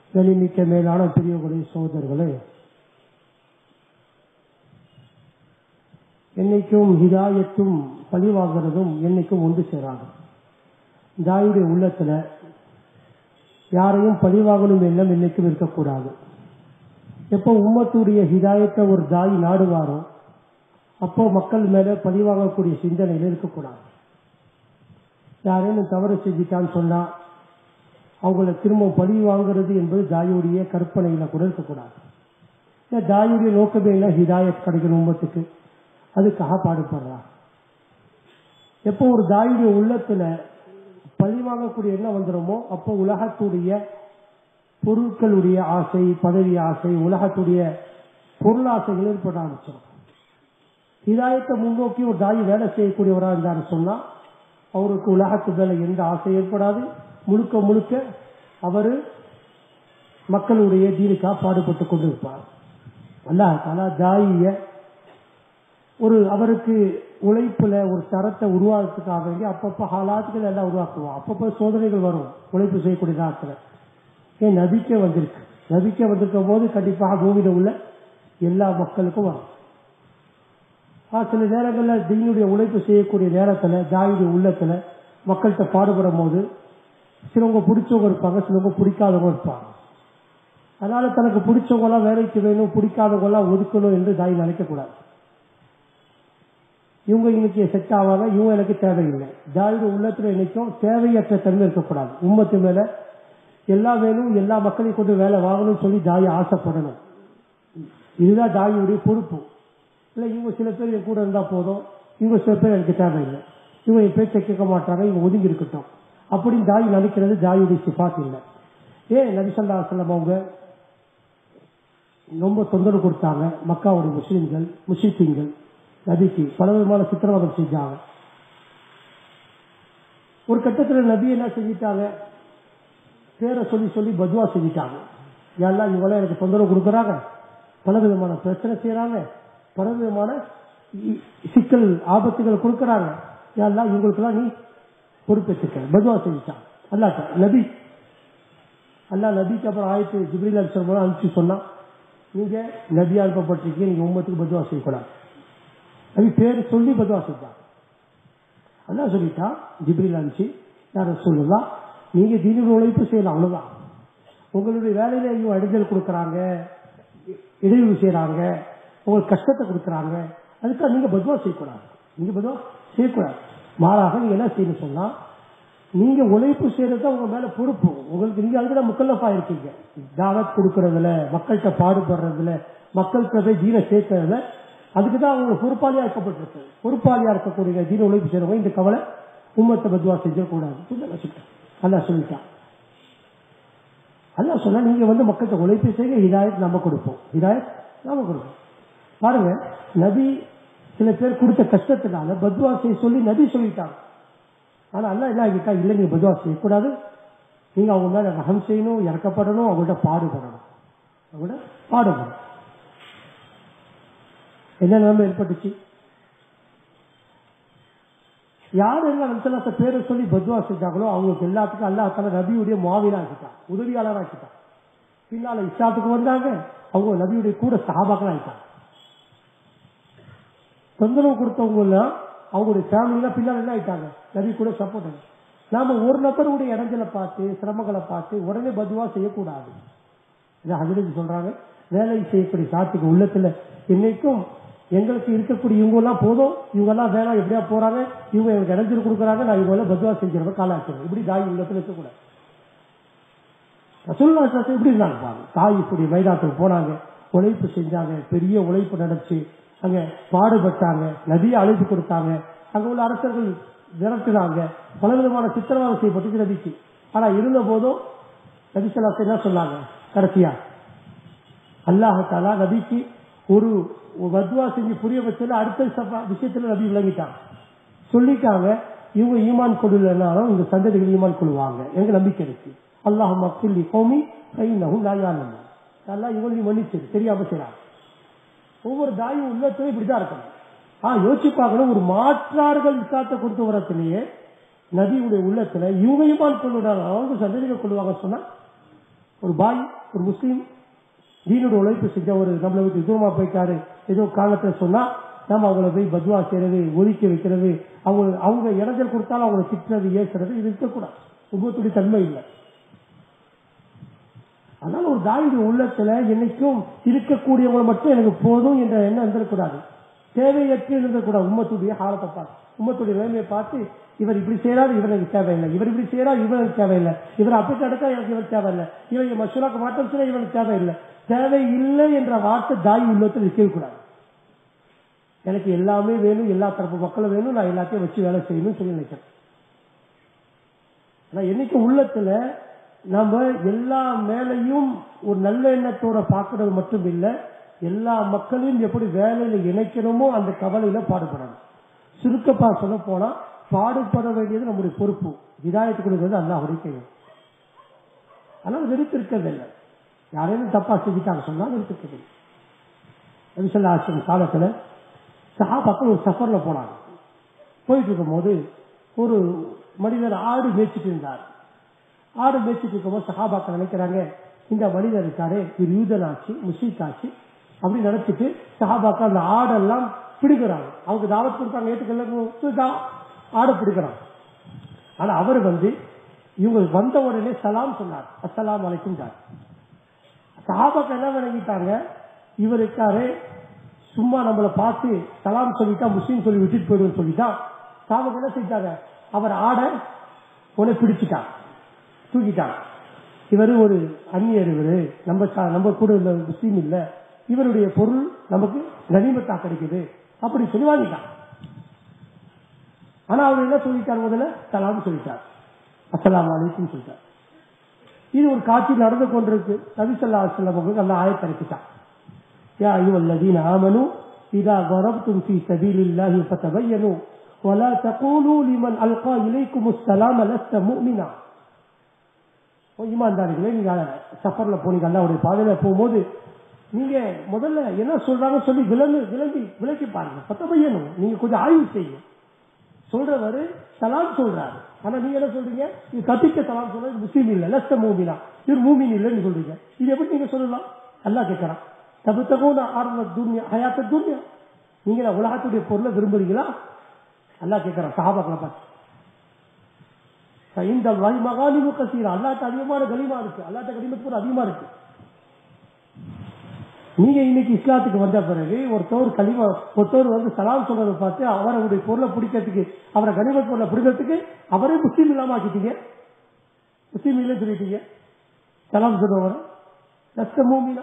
வெளிமிக்க மேலான பெரியவர்களே சோதர்களே என்னைக்கும் ஹிதாயத்தும் பழிவாகிறதும் என்னைக்கும் ஒன்று சேராது தாயுடைய உள்ளத்துல யாரையும் பழிவாகணும் எண்ணம் என்னைக்கும் இருக்கக்கூடாது எப்போ உம்மத்துடைய ஹிதாயத்தை ஒரு தாய் நாடுவாரோ அப்போ மக்கள் மேல பழிவாங்கக்கூடிய சிந்தனையில இருக்கக்கூடாது யாரேனும் தவறு செஞ்சிட்டான்னு சொன்னா அவங்கள திரும்ப பழி வாங்குறது என்பது தாயுடைய கற்பனையில கூட இருக்கக்கூடாது ஏன் தாயுடைய நோக்கமே இல்லை ஹிதாயத் கிடைக்கணும் உம்மத்துக்கு அதுக்காக பாடுபடுறா எப்போ ஒரு தாயுடைய உள்ளத்துல பழி வாங்கக்கூடிய எண்ணம் வந்துடுமோ அப்போ உலகத்துடைய பொருட்களுடைய ஆசை பதவி ஆசை உலகத்துடைய பொருளாசைகள் ஏற்பட ஆரம்பிச்சிடும் ஹிதாயத்தை முன்னோக்கி ஒரு தாய் வேலை செய்யக்கூடியவராக இருந்தான்னு சொன்னா அவருக்கு உலகத்து மேல எந்த ஆசை ஏற்படாது முழுக்க முழுக்க அவரு மக்களுடைய தீனுக்கா பாடுபட்டு கொண்டு இருப்பார் அல்லாஹ் தாயிய ஒரு அவருக்கு உழைப்புல ஒரு தரத்தை உருவாக்குறதுக்காக வேண்டி அப்பப்ப ஹாலாத்துகள் எல்லாம் உருவாக்குவோம் அப்பப்ப சோதனைகள் வரும் உழைப்பு செய்யக்கூடிய நேரத்துல ஏன் நபிக்கே வந்திருக்கு நபிக்கே வந்திருக்கும் போது கண்டிப்பாக பூமியில உள்ள எல்லா மக்களுக்கும் வரும் சில நேரங்கள்ல தீனுடைய உழைப்பு செய்யக்கூடிய நேரத்துல தாயுடைய உள்ளத்துல மக்கள்கிட்ட பாடுபடும் போது சிலவங்க பிடிச்சவங்க இருப்பாங்க சிலவங்க பிடிக்காதவங்க இருப்பாங்க அதனால தனக்கு பிடிச்சவங்க எல்லாம் வேலைக்கு வேணும் பிடிக்காதவங்க எல்லாம் ஒதுக்கணும் என்று தாய் நினைக்க கூடாது இவங்க இன்னைக்கு செட் ஆவாங்க இவங்க எனக்கு தேவையில்லை தாயுடைய உள்ளத்துல என்னைக்கும் தேவையற்ற தன்மை இருக்கக்கூடாது உம்மத்து மேல எல்லா வேணும் எல்லா மக்களையும் கொண்டு வேலை வாங்கணும்னு சொல்லி தாய் ஆசைப்படணும் இதுதான் தாயுடைய பொறுப்பு இல்ல இவங்க சில பேர் என் கூட இருந்தா போதும் இவங்க சில பேர் எனக்கு தேவையில்லை இவங்க என் பேச்சை கேட்க மாட்டாங்க இவங்க ஒதுங்கி இருக்கட்டும் அப்படின்னு தாய் நினைக்கிறது தாயுடைய சிபாத் இல்லை ஏன் நபிசல்லா செல்லம் அவங்க ரொம்ப தொந்தரவு கொடுத்தாங்க மக்காவுடைய முஸ்லிம்கள் முஸ்லிம்கள் நபிக்கு பல விதமான சித்திரவதம் செஞ்சாங்க ஒரு கட்டத்தில் நபி என்ன செஞ்சிட்டாங்க பேரை சொல்லி சொல்லி பத்வா செஞ்சிட்டாங்க எல்லாம் இவங்களாம் எனக்கு தொந்தரவு கொடுக்குறாங்க பல விதமான பிரச்சனை செய்யறாங்க பல விதமான சிக்கல் ஆபத்துகள் கொடுக்கறாங்க எல்லாம் இவங்களுக்கெல்லாம் நீ பொறுப்பேற்றுக்க பத்வா செஞ்சுட்டான் அல்லாட்ட நபி அல்லா நபிக்கு அப்புறம் ஆயிரத்தி ஜிப்ரீல் அலிசர் மூலம் அனுப்பிச்சு சொன்னா நீங்க நபி அனுப்பப்பட்டிருக்கீங்க நீங்க உம்மத்துக்கு பத்வா செய்யக்கூடாது நபி பேர் சொல்லி பத்வா செஞ்சான் அல்லா சொல்லிட்டா ஜிப்ரீல் அனுப்பிச்சு யார சொல்லலாம் நீங்க தீனி உழைப்பு செய்யலாம் அவ்வளவுதான் உங்களுடைய வேலையில ஐயோ இடைஞ்சல் கொடுக்கறாங்க இடையூறு செய்யறாங்க உங்களுக்கு கஷ்டத்தை கொடுக்கறாங்க அதுக்காக நீங்க பத்வா செய்யக்கூடாது நீங்க பத்வா செய்யக்கூடாது மாறாக நீங்க என்ன செய்யணும் சொன்னா நீங்க உழைப்பு செய்யறது உங்க மேல பொறுப்பு உங்களுக்கு நீங்க அதுல முக்கல்லப்பா இருக்கீங்க தாவத் கொடுக்கறதுல மக்கள்கிட்ட பாடுபடுறதுல மக்கள்கிட்ட போய் தீன சேர்க்கறதுல அதுக்கு தான் அவங்க பொறுப்பாளியா இருக்கப்பட்டிருக்கு பொறுப்பாளியா இருக்கக்கூடிய தீன உழைப்பு செய்யறவங்க இந்த கவலை உம்மத்தை பத்வா செஞ்சிடக்கூடாது அல்லா சொல்லிட்டான் அல்லா சொன்னா நீங்க வந்து மக்கள்கிட்ட உழைப்பு செய்ய ஹிதாயத் நம்ம கொடுப்போம் ஹிதாயத் நாம கொடுப்போம் பாருங்க நபி சில பேர் கொடுத்த கஷ்டத்தினால பத்வா செய்ய சொல்லி நபி சொல்லிட்டாங்க ஆனா அல்ல என்ன ஆகிட்டா இல்ல நீங்க பத்வா செய்யக்கூடாது நீங்க அவங்க மேல ரகம் செய்யணும் இறக்கப்படணும் அவங்கள்ட்ட பாடுபடணும் அவங்கள்ட்ட பாடுபடணும் என்ன நிலைமை ஏற்பட்டுச்சு யார் எல்லாம் நம்சலாச பேரை சொல்லி பத்வா செஞ்சாங்களோ அவங்களுக்கு எல்லாத்துக்கும் அல்லா தலை நபியுடைய மாவிலா ஆக்கிட்டான் உதவியாளர் ஆக்கிட்டான் பின்னால இஸ்லாத்துக்கு வந்தாங்க அவங்க நபியுடைய கூட சகாபாக்கள் ஆகிட்டாங்க தொந்தரவு கொடுத்தவங்க எல்லாம் அவங்களுடைய ஃபேமிலிலாம் பின்னால் என்ன ஆயிட்டாங்க நபி கூட சப்போர்ட் நாம ஒரு நபருடைய இடைஞ்சலை பார்த்து சிரமங்களை பார்த்து உடனே பதுவா செய்யக்கூடாது ஹஜரத் சொல்றாங்க வேலை செய்யக்கூடிய சாத்துக்கு உள்ளத்துல என்னைக்கும் எங்களுக்கு இருக்கக்கூடிய இவங்க எல்லாம் போதும் இவங்க எல்லாம் வேணாம் எப்படியா போறாங்க இவங்க எனக்கு இடைஞ்சல் கொடுக்குறாங்க நான் இவங்க எல்லாம் பதுவா செஞ்சிருவேன் காலாச்சுவேன் இப்படி தாய் உள்ளத்துல இருக்கக்கூடாது ரசூல்லா இப்படி இருந்தாங்க பாருங்க தாய் இப்படி மைதானத்துக்கு போனாங்க உழைப்பு செஞ்சாங்க பெரிய உழைப்பு நடந்துச்சு அங்க பாடுபட்டாங்க நதியை அழைப்பு கொடுத்தாங்க அங்க உள்ள அரசர்கள் விரட்டுனாங்க பல விதமான சித்திரவாதம் செய்யப்பட்டு நதிக்கு ஆனா இருந்த போதும் நபிசலாசை என்ன சொன்னாங்க கடைசியா அல்லாஹாலா நபிக்கு ஒரு வத்வா செஞ்சு புரிய வச்சல அடுத்த விஷயத்துல நபி விளங்கிட்டாங்க சொல்லிட்டாங்க இவங்க ஈமான் கொள்ளனாலும் இந்த சந்ததிகள் ஈமான் கொள்வாங்க எங்க நம்பிக்கை இருக்கு அல்லாஹ் மக்கள் கோமி கை நகும் நாயான் நல்லா இவங்க மன்னிச்சு தெரியாம செய்யறாங்க ஒவ்வொரு தாயும் உள்ளத்திலும் இப்படிதான் இருக்கணும் ஆ யோசிச்சு பார்க்கணும் ஒரு மாற்றார்கள் இஸ்லாத்தை கொடுத்து வரத்திலேயே நபியுடைய உள்ளத்துல இவங்க ஈமான் கொள்ளுடாங்க அவங்க சந்ததிகள் கொள்வாங்க சொன்னா ஒரு பாய் ஒரு முஸ்லீம் தீனோட உழைப்பு செஞ்ச ஒரு நம்மளை விட்டு தூரமா போயிட்டாரு ஏதோ காலத்துல சொன்னா நம்ம அவங்கள போய் பத்வா செய்யறது ஒதுக்கி வைக்கிறது அவங்க அவங்க இடைஞ்சல் கொடுத்தாலும் அவங்கள திட்டுறது ஏசுறது இது இருக்கக்கூடாது உபத்துடைய தன்மை இல்லை அதனால ஒரு தாயுடைய உள்ளத்துல என்னைக்கும் இருக்கக்கூடியவங்க மட்டும் எனக்கு போதும் என்ற எண்ணம் இருந்திருக்கூடாது தேவையற்று இருந்திருக்கூடாது உம்மத்துடைய காலத்தை பார்த்து உம்மத்துடைய நிலைமையை பார்த்து இவர் இப்படி செய்யறாரு இவர் எனக்கு தேவையில்லை இவர் இப்படி செய்யறாரு இவர் எனக்கு தேவையில்லை இவர் அப்படி எடுத்தா எனக்கு இவர் தேவையில்லை இவன் மசூலாக்கு மாற்றம் செய்ய இவனுக்கு தேவையில்லை தேவையில்லை என்ற வார்த்தை தாய் உள்ளத்தில் இருக்கவே கூடாது எனக்கு எல்லாமே வேணும் எல்லா தரப்பு மக்களும் வேணும் நான் எல்லாத்தையும் வச்சு வேலை செய்யணும்னு சொல்லி நினைக்கிறேன் ஆனா என்னைக்கு உள்ளத்துல நம்ம எல்லா மேலையும் ஒரு நல்ல எண்ணத்தோட பார்க்கறது மட்டும் இல்ல எல்லா மக்களையும் எப்படி வேலையில இணைக்கணுமோ அந்த கவலையில பாடுபடணும் சுருக்கப்பா சொல்ல போனா பாடுபட வேண்டியது நம்முடைய பொறுப்பு விதாயத்து கொடுக்கிறது அல்ல அவருக்கே அதனால வெறுத்திருக்கதில்லை யாரையும் தப்பா செஞ்சுட்டாங்க சொன்னா வெறுத்திருக்கதில்லை நபிசல்லா ஆசிரம் காலத்துல சஹாபாக்கள் ஒரு சஃபர்ல போனாங்க போயிட்டு இருக்கும் போது ஒரு மனிதர் ஆடு மேய்ச்சிட்டு இருந்தார் ஆடு மேய்ச்சிட்டு இருக்கும்போது சஹாபாக்கள் நினைக்கிறாங்க இந்த மனிதர் இருக்காரு இது யூதனாச்சு முஸ்லீக் ஆச்சு அப்படி நினைச்சிட்டு சஹாபாக்கள் அந்த ஆடெல்லாம் பிடிக்கிறாங்க அவங்க தாவத் கொடுத்தாங்க ஏற்றுக்கல ஆடை பிடிக்கிறாங்க ஆனா அவர் வந்து இவங்க வந்த உடனே சலாம் சொன்னார் அஸ்ஸலாம் வலைக்கும் சார் சஹாபாக்கள் என்ன விளங்கிட்டாங்க இவர் இருக்காரு சும்மா நம்மளை பார்த்து சலாம் சொல்லிட்டா முஸ்லீம் சொல்லி விட்டுட்டு போயிடுன்னு சொல்லிட்டா சாபம் என்ன செஞ்சாங்க அவர் ஆட உன்னை பிடிச்சிட்டான் தூக்கிட்டான் இவர் ஒரு அந்நியர் இவரு நம்ம சா- நம்ம கூட உள்ள முஸ்லீம் இல்ல இவருடைய பொருள் நமக்கு கனிமத்தா கிடைக்குது அப்படி சொல்லி வாங்கிட்டான் ஆனா அவர் என்ன சொல்லிட்டார் முதல்ல சலாம் சொல்லிட்டார் அஸ்ஸலாமு அலைக்கும் சொல்லிட்டார் இது ஒரு காட்சி நடந்து கொண்டிருக்கு நபிசல்லா அலுவலம் நல்ல ஆயத்திறக்கிட்டான் يا أيها الذين آمنوا إذا ضربتم في سبيل الله فتبينوا ولا تقولوا لمن ألقى إليكم السلام لست مؤمنا ஈமான்தாரிகளே நீங்க சஃபர்ல போனீங்க அல்லாவுடைய பாதையில போகும்போது நீங்க முதல்ல என்ன சொல்றாங்க சொல்லி விலங்கு விலங்கி விலக்கி பாருங்க பத்த பையனும் நீங்க கொஞ்சம் ஆய்வு செய்யுங்க சொல்றவரு சலாம் சொல்றாரு ஆனா நீங்க என்ன சொல்றீங்க இது கத்திக்க சலாம் சொல்றது இது முஸ்லீம் இல்ல லஸ்த மூமினா இது மூமின் இல்லைன்னு சொல்றீங்க இது எப்படி நீங்க சொல்லலாம் அல்லாஹ் கேட்கறான் தபுத்தகோன ஆர்வ துன்யா ஹயாத்த துன்யா நீங்க உலகத்துடைய பொருளை விரும்புறீங்களா அல்லாஹ் கேட்கறான் சஹாபாக்களை பார்த்து இந்த வாய் மகாலிமு கசீரா அல்லாட்ட அதிகமான கலிமா இருக்கு அல்லாட்ட கலிமத்து கூட அதிகமா இருக்கு நீங்க இன்னைக்கு இஸ்லாத்துக்கு வந்த பிறகு ஒருத்தவர் கலிமா ஒருத்தவர் வந்து சலாம் சொல்றதை பார்த்து அவருடைய பொருளை பிடிக்கிறதுக்கு அவரை கனிமத் பொருளை பிடிக்கிறதுக்கு அவரே முஸ்லீம் இல்லாம ஆக்கிட்டீங்க முஸ்லீம் இல்லைன்னு சொல்லிட்டீங்க சலாம் சொல்றவரை லஸ்த மூமினா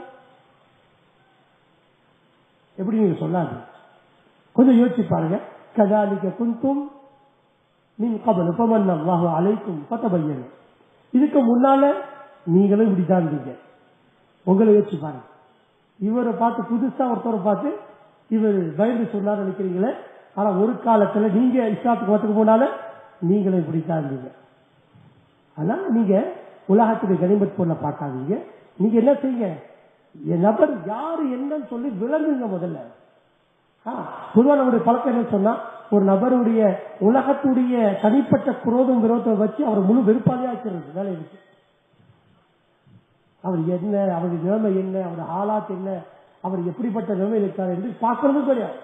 எப்படி நீங்க சொல்லாது கொஞ்சம் யோசிச்சு பாருங்க கதாலிக்க குந்தும் மின் கபல் உபமன் அல்லாஹு அலைக்கும் பத்தபையன் இதுக்கு முன்னால நீங்களும் இப்படிதான் இருந்தீங்க உங்களை யோசிச்சு பாருங்க இவரை பார்த்து புதுசா ஒருத்தரை பார்த்து இவர் பயந்து சொன்னார் நினைக்கிறீங்களே ஆனா ஒரு காலத்துல நீங்க இஸ்லாத்துக்கு வரத்துக்கு போனால நீங்களும் இப்படித்தான் இருந்தீங்க ஆனா நீங்க உலகத்துக்கு கனிமத் பொருளை பார்க்காதீங்க நீங்க என்ன செய்யுங்க என் நபர் யாரு என்னன்னு சொல்லி விளங்குங்க முதல்ல பொதுவாக நம்முடைய பழக்கம் என்ன சொன்னா ஒரு நபருடைய உலகத்துடைய தனிப்பட்ட குரோதம் விரோதத்தை வச்சு அவர் முழு வெறுப்பாளியா ஆக்கிறது வேலை இருக்கு அவர் என்ன அவருடைய நிலைமை என்ன அவருடைய ஆளாத் என்ன அவர் எப்படிப்பட்ட நிலைமையில் இருக்கார் என்று பார்க்கறதும் கிடையாது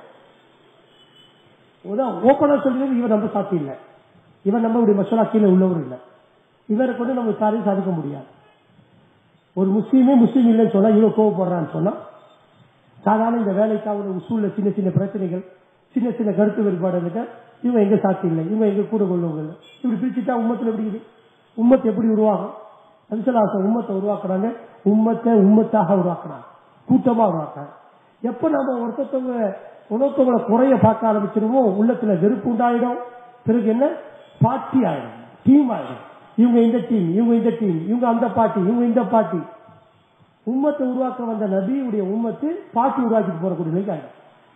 ஓப்பனா சொல்றது இவர் நம்ம சாத்தி இல்லை இவர் நம்மளுடைய மசோலா கீழே உள்ளவர் இல்லை இவரை கொண்டு நம்ம காரியம் சாதிக்க முடியாது ஒரு முஸ்லீமே முஸ்லீம் இல்லைன்னு சொன்னா இவன் கோவப்படுறான்னு சொன்னா சாதாரண இந்த வேலைக்காக உசூல்ல சின்ன சின்ன பிரச்சனைகள் சின்ன சின்ன கருத்து வேறுபாடு இவங்க எங்க சாத்தி இல்லை இவங்க எங்க கூட கொள்ளுவங்க இல்லை இப்படி பிரிச்சுட்டா உம்மத்துல எப்படி இது உம்மத்தை எப்படி உருவாகும் அன்சலாச உம்மத்தை உருவாக்குறாங்க உம்மத்தை உம்மத்தாக உருவாக்குறாங்க கூட்டமா உருவாக்குறாங்க எப்ப நம்ம ஒருத்தவங்க உணர்த்தவங்களை குறைய பார்க்க ஆரம்பிச்சிருவோம் உள்ளத்துல வெறுப்பு உண்டாயிடும் பிறகு என்ன பார்ட்டி ஆயிடும் டீம் ஆயிடும் இவங்க இந்த டீம் இவங்க இந்த டீம் இவங்க அந்த பார்ட்டி இவங்க இந்த பார்ட்டி உம்மத்தை உருவாக்க வந்த நபியுடைய உம்மத்து பாட்டி உருவாக்கிட்டு போறக்கூடிய நிலைக்கு ஆயிடும்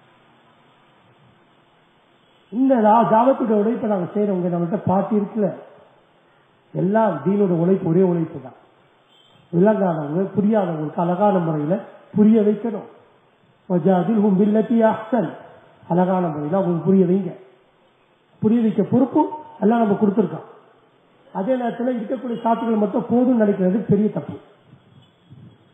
இந்த ஜாபத்துடைய உழைப்பை நாங்க செய்யறவங்க நம்மகிட்ட பாட்டி இருக்குல்ல எல்லாம் தீனோட உழைப்பு ஒரே உழைப்பு தான் விளங்காதவங்க புரியாதவங்களுக்கு அழகான முறையில புரிய வைக்கணும் வஜாதில் உன் பில்லத்தி அஹ்சன் அழகான முறையில அவங்களுக்கு புரிய வைங்க புரிய வைக்க பொறுப்பு எல்லாம் நம்ம கொடுத்துருக்கோம் அதே நேரத்தில் இருக்கக்கூடிய சாத்துக்கள் மட்டும் போதும் நினைக்கிறது பெரிய தப்பு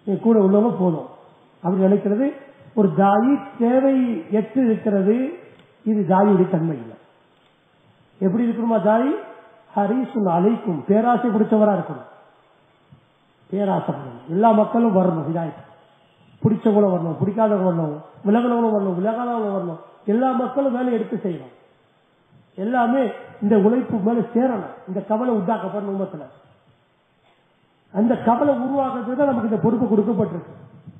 என் கூட உள்ளவங்க போதும் அப்படி நினைக்கிறது ஒரு தாயி தேவை எட்டு இருக்கிறது இது தாயுடைய தன்மை இல்லை எப்படி இருக்கணுமா தாய் ஹரிசுன் அழைக்கும் பேராசை பிடிச்சவரா இருக்கணும் பேராசைப்படணும் எல்லா மக்களும் வரணும் ஹிதாயத் பிடிச்சவங்களும் வரணும் பிடிக்காதவங்க வரணும் விலகினவங்களும் வரணும் விலகாதவங்களும் வரணும் எல்லா மக்களும் வேலை எடுத்து செய்யணும் எல்லாமே இந்த உழைப்பு மேல சேரணும் இந்த கவலை உண்டாக்கப்படணும் உமத்துல அந்த கவலை உருவாக்குறது தான் நமக்கு இந்த பொறுப்பு கொடுக்கப்பட்டிருக்கு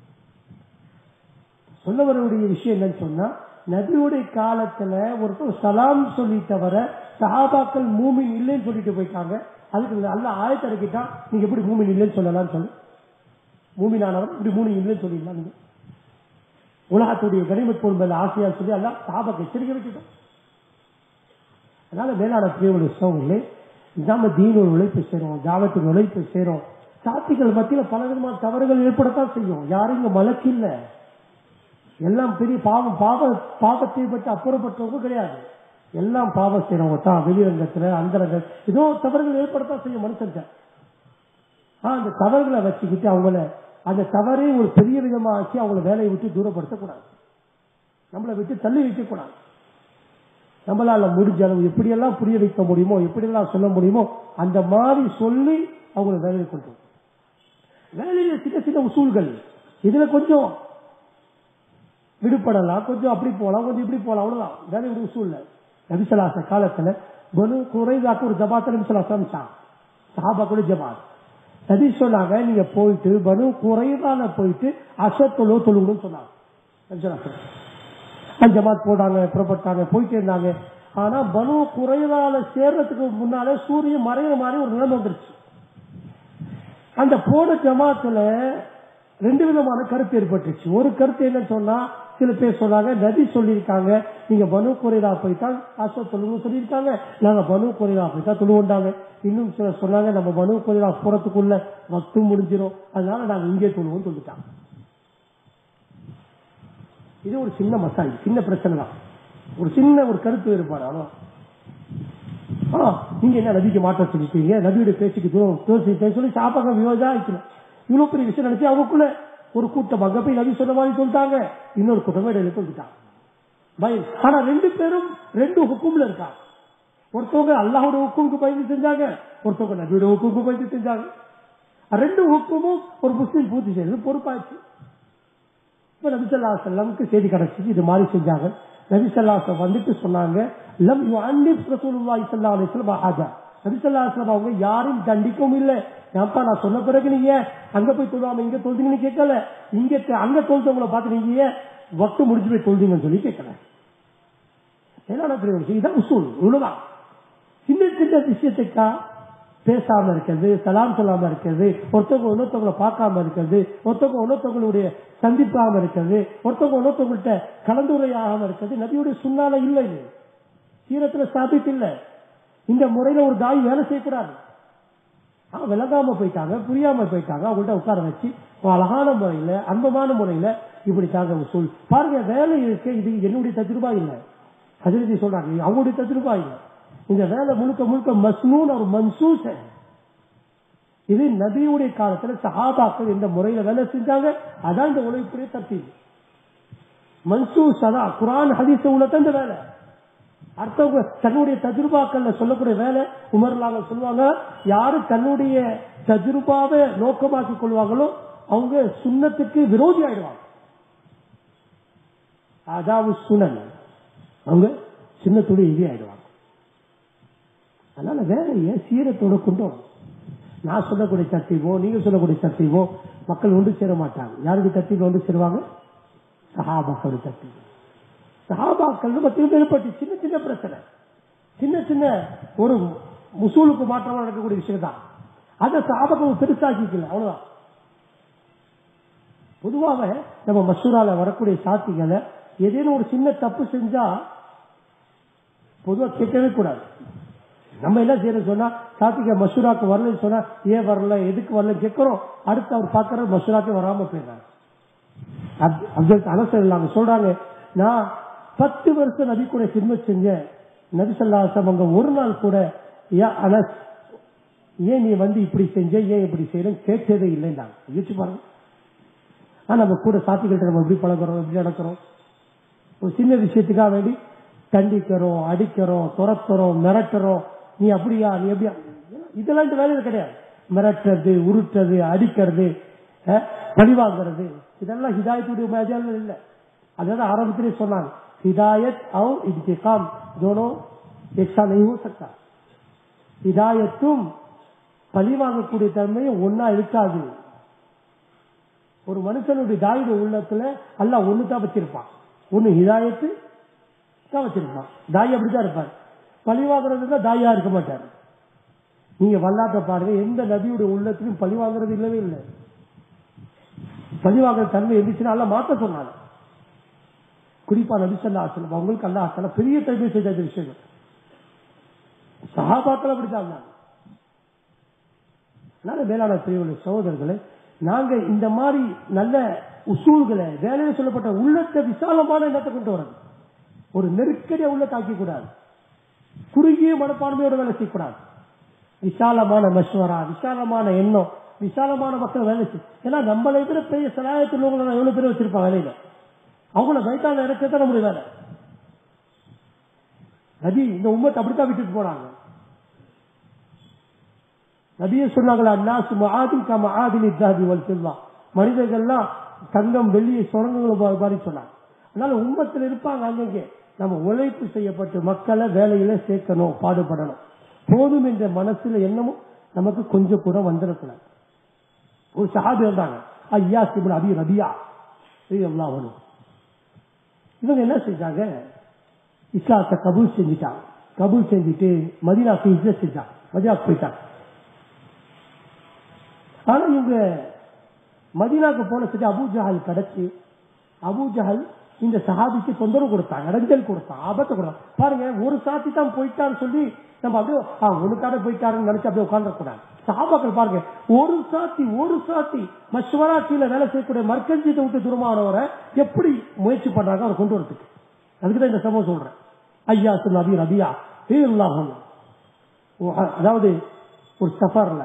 சொல்லவருடைய விஷயம் என்னன்னு சொன்னா நபியுடைய காலத்துல ஒருத்தர் சலாம் சொல்லி தவிர சஹாபாக்கள் மூமின் இல்லைன்னு சொல்லிட்டு போயிட்டாங்க அதுக்கு நல்ல ஆயத்தை இறக்கிட்டா நீங்க எப்படி மூமின் இல்லைன்னு சொல்லலாம்னு சொல்லு மூமினானவர் இப்படி மூணு இல்லைன்னு சொல்லிடலாம் நீங்க உலகத்துடைய கனிமத் பொருள் மேல ஆசையா சொல்லி எல்லாம் சாபாக்கு எச்சரிக்கை வச்சுட்டோம் அதனால மேலான பிரிவுடைய சோழர்களே நாம தீனோட உழைப்பு செய்றோம் ஜாவத்தின் உழைப்பு செய்றோம் சாத்திகள் மத்தியில பல விதமான தவறுகள் ஏற்படத்தான் செய்யும் யாரும் இங்க மலக்கு இல்ல எல்லாம் பெரிய பாவம் பாவ பாவத்தை பற்றி அப்புறப்பட்டவங்க கிடையாது எல்லாம் பாவம் செய்யறவங்க தான் வெளிரங்கத்துல அந்தரங்க ஏதோ தவறுகள் ஏற்படத்தான் செய்யும் மனுஷன் ஆஹ் அந்த தவறுகளை வச்சுக்கிட்டு அவங்கள அந்த தவறே ஒரு பெரிய விதமா ஆக்கி அவங்கள வேலையை விட்டு தூரப்படுத்தக்கூடாது நம்மளை விட்டு தள்ளி வைக்கக்கூடாது நம்மளால முடிஞ்ச அளவு எப்படியெல்லாம் புரிய வைக்க முடியுமோ எப்படியெல்லாம் சொல்ல முடியுமோ அந்த மாதிரி சொல்லி அவங்கள வேலையை கொண்டு வரணும். வேலையில சின்ன சின்ன உசூல்கள் இதுல கொஞ்சம் விடுபடலாம் கொஞ்சம் அப்படி போலாம் கொஞ்சம் இப்படி போலாம் அவ்வளவுதான் வேலையோட உசூல்ல நபிசலாச காலத்துல பனு குறைதாக்கு ஒரு ஜமாத்த நபிசலாசம் அனுப்பிச்சாங்க சஹாபா கூட ஜமாத் நபி சொன்னாங்க நீங்க போயிட்டு பனு குறைவான போயிட்டு அசத்தொழு தொழுகணும்னு சொன்னாங்க நபிசலாசம் அந்த ஜமாத் போட்டாங்க புறப்பட்டாங்க போயிட்டே இருந்தாங்க ஆனா பனு குறைவால சேர்றதுக்கு முன்னாலே சூரியன் மறையிற மாதிரி ஒரு நிலைமை வந்துருச்சு அந்த போன ஜமாத்துல ரெண்டு விதமான கருத்து ஏற்பட்டுச்சு ஒரு கருத்து என்னன்னு சொன்னா சில பேர் சொன்னாங்க நபி சொல்லியிருக்காங்க நீங்க பனு குறைதா போய்தான் அசோ தொழுவு சொல்லியிருக்காங்க நாங்க பனு குறைதா போய்தான் தொழுவுண்டாங்க இன்னும் சிலர் சொன்னாங்க நம்ம பனு குறைதா போறதுக்குள்ள வக்து முடிஞ்சிடும் அதனால நாங்க இங்கே தொழுவோம்னு சொல்லிட்டாங்க இது ஒரு சின்ன மசாலி சின்ன பிரச்சனை தான் ஒரு சின்ன ஒரு கருத்து வேறுபாடு அவ்வளோ ஆ, நீங்க என்ன நபிக்கு மாற்ற சொல்லிட்டீங்க நபியோட பேச்சுக்கு தூரம் தோசி சொல்லி சாப்பாங்க விவாதம் ஆயிக்கணும் இவ்வளவு பெரிய விஷயம் நினைச்சு அவங்களுக்குள்ள ஒரு கூட்டம் அங்க போய் நபி சொன்ன மாதிரி சொல்லிட்டாங்க இன்னொரு கூட்டம் இடையில சொல்லிட்டாங்க பயம் ஆனா ரெண்டு பேரும் ரெண்டு ஹுக்கும்ல இருக்காங்க ஒருத்தவங்க அல்லாஹோட ஹுக்குமுக்கு பயந்து செஞ்சாங்க ஒருத்தவங்க நபியோட ஹுக்குமுக்கு பயந்து செஞ்சாங்க ரெண்டு ஹுக்குமும் ஒரு முஸ்லீம் பூர்த்தி செய்யறது பொறுப்பாச்சு இப்ப நபிசல்லா செல்லமுக்கு செய்தி கிடைச்சிச்சு இது மாதிரி செஞ்சாங்க நபிசல்லாசம் வந்துட்டு சொன்னாங்க லம் யூ அன்னிப் ரசூலுல்லாஹி ஸல்லல்லாஹு அலைஹி வஸல்லம் ஆஜா நபிசல்லாசம் அவங்க யாரையும் தண்டிக்கவும் இல்லை ஏன்பா நான் சொன்ன பிறகு நீங்க அங்க போய் தொழுவாம இங்க தொழுதீங்கன்னு கேட்கல இங்க த- அங்க தொழுதவங்களை பார்த்து நீங்க ஏன் வக்து முடிஞ்சு போய் தொழுதீங்கன்னு சொல்லி கேட்கல என்ன பெரிய விஷயம் இதான் உசூல் இவ்வளவுதான் சின்ன சின்ன விஷயத்துக்கா பேசாம இருக்கிறது சலாம் சொல்லாம இருக்கிறது ஒருத்தவங்க இன்னொருத்தவங்களை பார்க்காம இருக்கிறது ஒருத்தவங்க இன்னொருத்தவங்களுடைய சந்திப்பாம இருக்கிறது ஒருத்தவங்க இன்னொருத்தவங்கள்ட்ட கலந்துரையாகாம இருக்கிறது நபியுடைய சுண்ணால இல்லை இது சீரத்துல ஸ்தாபித்து இல்ல இந்த முறையில ஒரு தாய் வேலை செய்யக்கூடாது அவங்க விளங்காம போயிட்டாங்க புரியாம போயிட்டாங்க அவங்கள்ட்ட உட்கார வச்சு ஒரு அழகான முறையில அன்பமான முறையில இப்படி தாங்க சொல் பாருங்க வேலை இருக்கு இது என்னுடைய தஜ்ரூபா இல்லை ஹஜரதி சொல்றாங்க இது அவங்களுடைய தஜ்ரூபா இல்லை இந்த வேலை முழுக்க முழுக்க மஸ்னூன் ஒரு மன்சூஸ் இது நபியுடைய காலத்துல சஹாபாக்கள் இந்த முறையில வேலை செஞ்சாங்க அதான் இந்த உழைப்புடைய தர்த்தீப் மன்சூஸ் அதான் குரான் ஹதீஸ் உள்ளதான் இந்த வேலை அடுத்தவங்க தன்னுடைய தஜ்ருபாக்கள்ல சொல்லக்கூடிய வேலை உமர்லாங்க சொல்லுவாங்க யாரு தன்னுடைய தஜ்ருபாவை நோக்கமாக்கி கொள்வாங்களோ அவங்க சுண்ணத்துக்கு விரோதி ஆயிடுவாங்க அதாவது சுனன் அவங்க சின்னத்துடைய எதிரி ஆயிடுவாங்க அதனால வேலையை சீரத்தோட கொண்டு வரணும். நான் சொல்லக்கூடிய தத்தீவோ நீங்க சொல்லக்கூடிய தத்தீவோ மக்கள் ஒன்று சேர மாட்டாங்க யாருடைய தத்தீவோ ஒன்று சேருவாங்க சஹாபாக்களுடைய தத்தீவோ சஹாபாக்கள் மத்தியில் ஏற்பட்டு சின்ன சின்ன பிரச்சனை சின்ன சின்ன ஒரு முசூலுக்கு மாற்றமா நடக்கக்கூடிய விஷயம் தான் அதை சஹாபாக்கள் பெருசாக்கிக்கல அவ்வளவுதான் பொதுவாக நம்ம மசூரால வரக்கூடிய சாத்திகளை ஏதேனும் ஒரு சின்ன தப்பு செஞ்சா பொதுவா கேட்கவே கூடாது நம்ம என்ன செய்யறது சொன்னா சாத்திக மசூராக்கு வரலன்னு சொன்னா ஏன் வரல எதுக்கு வரல கேட்கிறோம் அடுத்து அவர் பாக்குற மசூராக்கு வராம போயிடுறாங்க அப்- அப்துல் அனசர் இல்லாம சொல்றாங்க நான் பத்து வருஷம் நபி கூட சிம்ம செஞ்சேன் நபி சொல்லாசம் அங்க ஒரு நாள் கூட யா அனஸ் ஏன் நீ வந்து இப்படி செஞ்ச ஏன் இப்படி செய்யறேன் கேட்டதே இல்லைன்னாங்க யோசிச்சு பாருங்க ஆனா நம்ம கூட சாத்திக்கிட்ட நம்ம எப்படி பழகுறோம் எப்படி நடக்கிறோம் ஒரு சின்ன விஷயத்துக்காக வேண்டி கண்டிக்கிறோம் அடிக்கிறோம் துரத்துறோம் மிரட்டுறோம் நீ அப்படியா நீ எப்படியா இதெல்லாம் இந்த வேலையில கிடையாது மிரட்டுறது உருட்டுறது அடிக்கிறது அஹ், பழிவாங்கிறது இதெல்லாம் ஹிதாயத்துடைய மேஜால இல்லை அதான் ஆரம்பத்திலே சொன்னாங்க ஹிதாயத் और इंतकाम दोनों एक साथ नहीं हो सकता ஹிதாயத்தும் பழி வாங்கக்கூடிய தன்மையும் ஒன்னா இருக்காது ஒரு மனுஷனுடைய தாயுடைய உள்ளத்துல அல்லாஹ் ஒண்ணு தான் வச்சிருப்பான் ஒண்ணு ஹிதாயத்து தான் வச்சிருப்பான் தாய் அப்படிதான் இருப்பார் பழி வாங்குறதுல தாயா இருக்க மாட்டார் நீங்க வல்லாட்ட பாருங்க எந்த நபியுடைய உள்ளத்திலும் பழி வாங்குறது இல்லவே இல்லை பழி வாங்குற தன்மை இருந்துச்சுன்னா அல்ல மாத்த சொன்னாங்க குறிப்பா நபி சொல்லா ஆசலம் அவங்களுக்கு அல்லா ஆசலம் பெரிய தன்மை செய்த இந்த விஷயம் சகாபாக்கள் அப்படித்தான் இருந்தாங்க. அதனால மேலான பிரிவுள்ள சகோதரர்களே நாங்க இந்த மாதிரி நல்ல உசூல்களை வேலையில சொல்லப்பட்ட உள்ளத்தை விசாலமான எண்ணத்தை கொண்டு வரது ஒரு நெருக்கடியா உள்ளத்தை ஆக்கி கூடாது குறுகிய மனப்பான்மையோட வேலை செய்யக்கூடாது விசாலமான மஷ்வரா விசாலமான எண்ணம் விசாலமான மக்கள் வேலை செய்யும் ஏன்னா நம்மளை விட பெரிய சலாயத்தில் உள்ளவங்களை எவ்வளவு பேர் வச்சிருப்பாங்க வேலையில அவங்கள வைத்தால இறக்கத்தான் நம்முடைய வேலை நபி இந்த உம்மத்தை அப்படித்தான் விட்டுட்டு போனாங்க நபியே சொன்னாங்களா அன்னாசு மஆதின் க மஆதின் இத்தாதி வல் செல்வா மனிதர்கள்லாம் தங்கம் வெள்ளியை சுரங்கங்கள் மாதிரி சொன்னாங்க அதனால உம்மத்தில் இருப்பாங்க அங்கங்கே நம்ம உழைப்பு செய்யப்பட்டு மக்களை வேலையில சேர்க்கணும் பாடுபடணும் போதும் என்ற மனசுல எண்ணமும் நமக்கு கொஞ்சம் கூட வந்துடக்கூடாது ஒரு சஹாபி இருந்தாங்க ஐயா சிபின் அபி ரபியா எல்லாம் வரும் இவங்க என்ன செஞ்சாங்க இஸ்லாத்தை கபூல் செஞ்சுட்டாங்க கபூல் செஞ்சுட்டு மதினாக்கு இஜ்ஜத் செஞ்சாங்க மதினாக்கு போயிட்டாங்க ஆனா இவங்க மதினாக்கு போன சரி அபூ ஜஹல் கிடைச்சு அபூ ஜஹல் இந்த சஹாபிக்கு தொந்தரவு கொடுத்தாங்க இடைஞ்சல் கொடுத்தான் ஆபத்தை கொடுத்தான் பாருங்க ஒரு சாத்தி தான் போயிட்டான்னு சொல்லி நம்ம அப்படியே ஆ, ஒண்ணுக்காக போயிட்டாருன்னு நினைச்சு அப்படியே உட்காந்துடக்கூடாது சஹாபாக்கள் பாருங்க ஒரு சாத்தி ஒரு சாத்தி மஷ்வரா கீழே வேலை செய்யக்கூடிய மர்க்கஞ்சியத்தை விட்டு துருமானவரை எப்படி முயற்சி பண்றாங்க அவர் கொண்டு வரதுக்கு அதுக்கு தான் இந்த சம்பவம் சொல்றேன் ஐயா சொல் நபி ரபியா இல்லாஹம் அதாவது ஒரு சஃபர்ல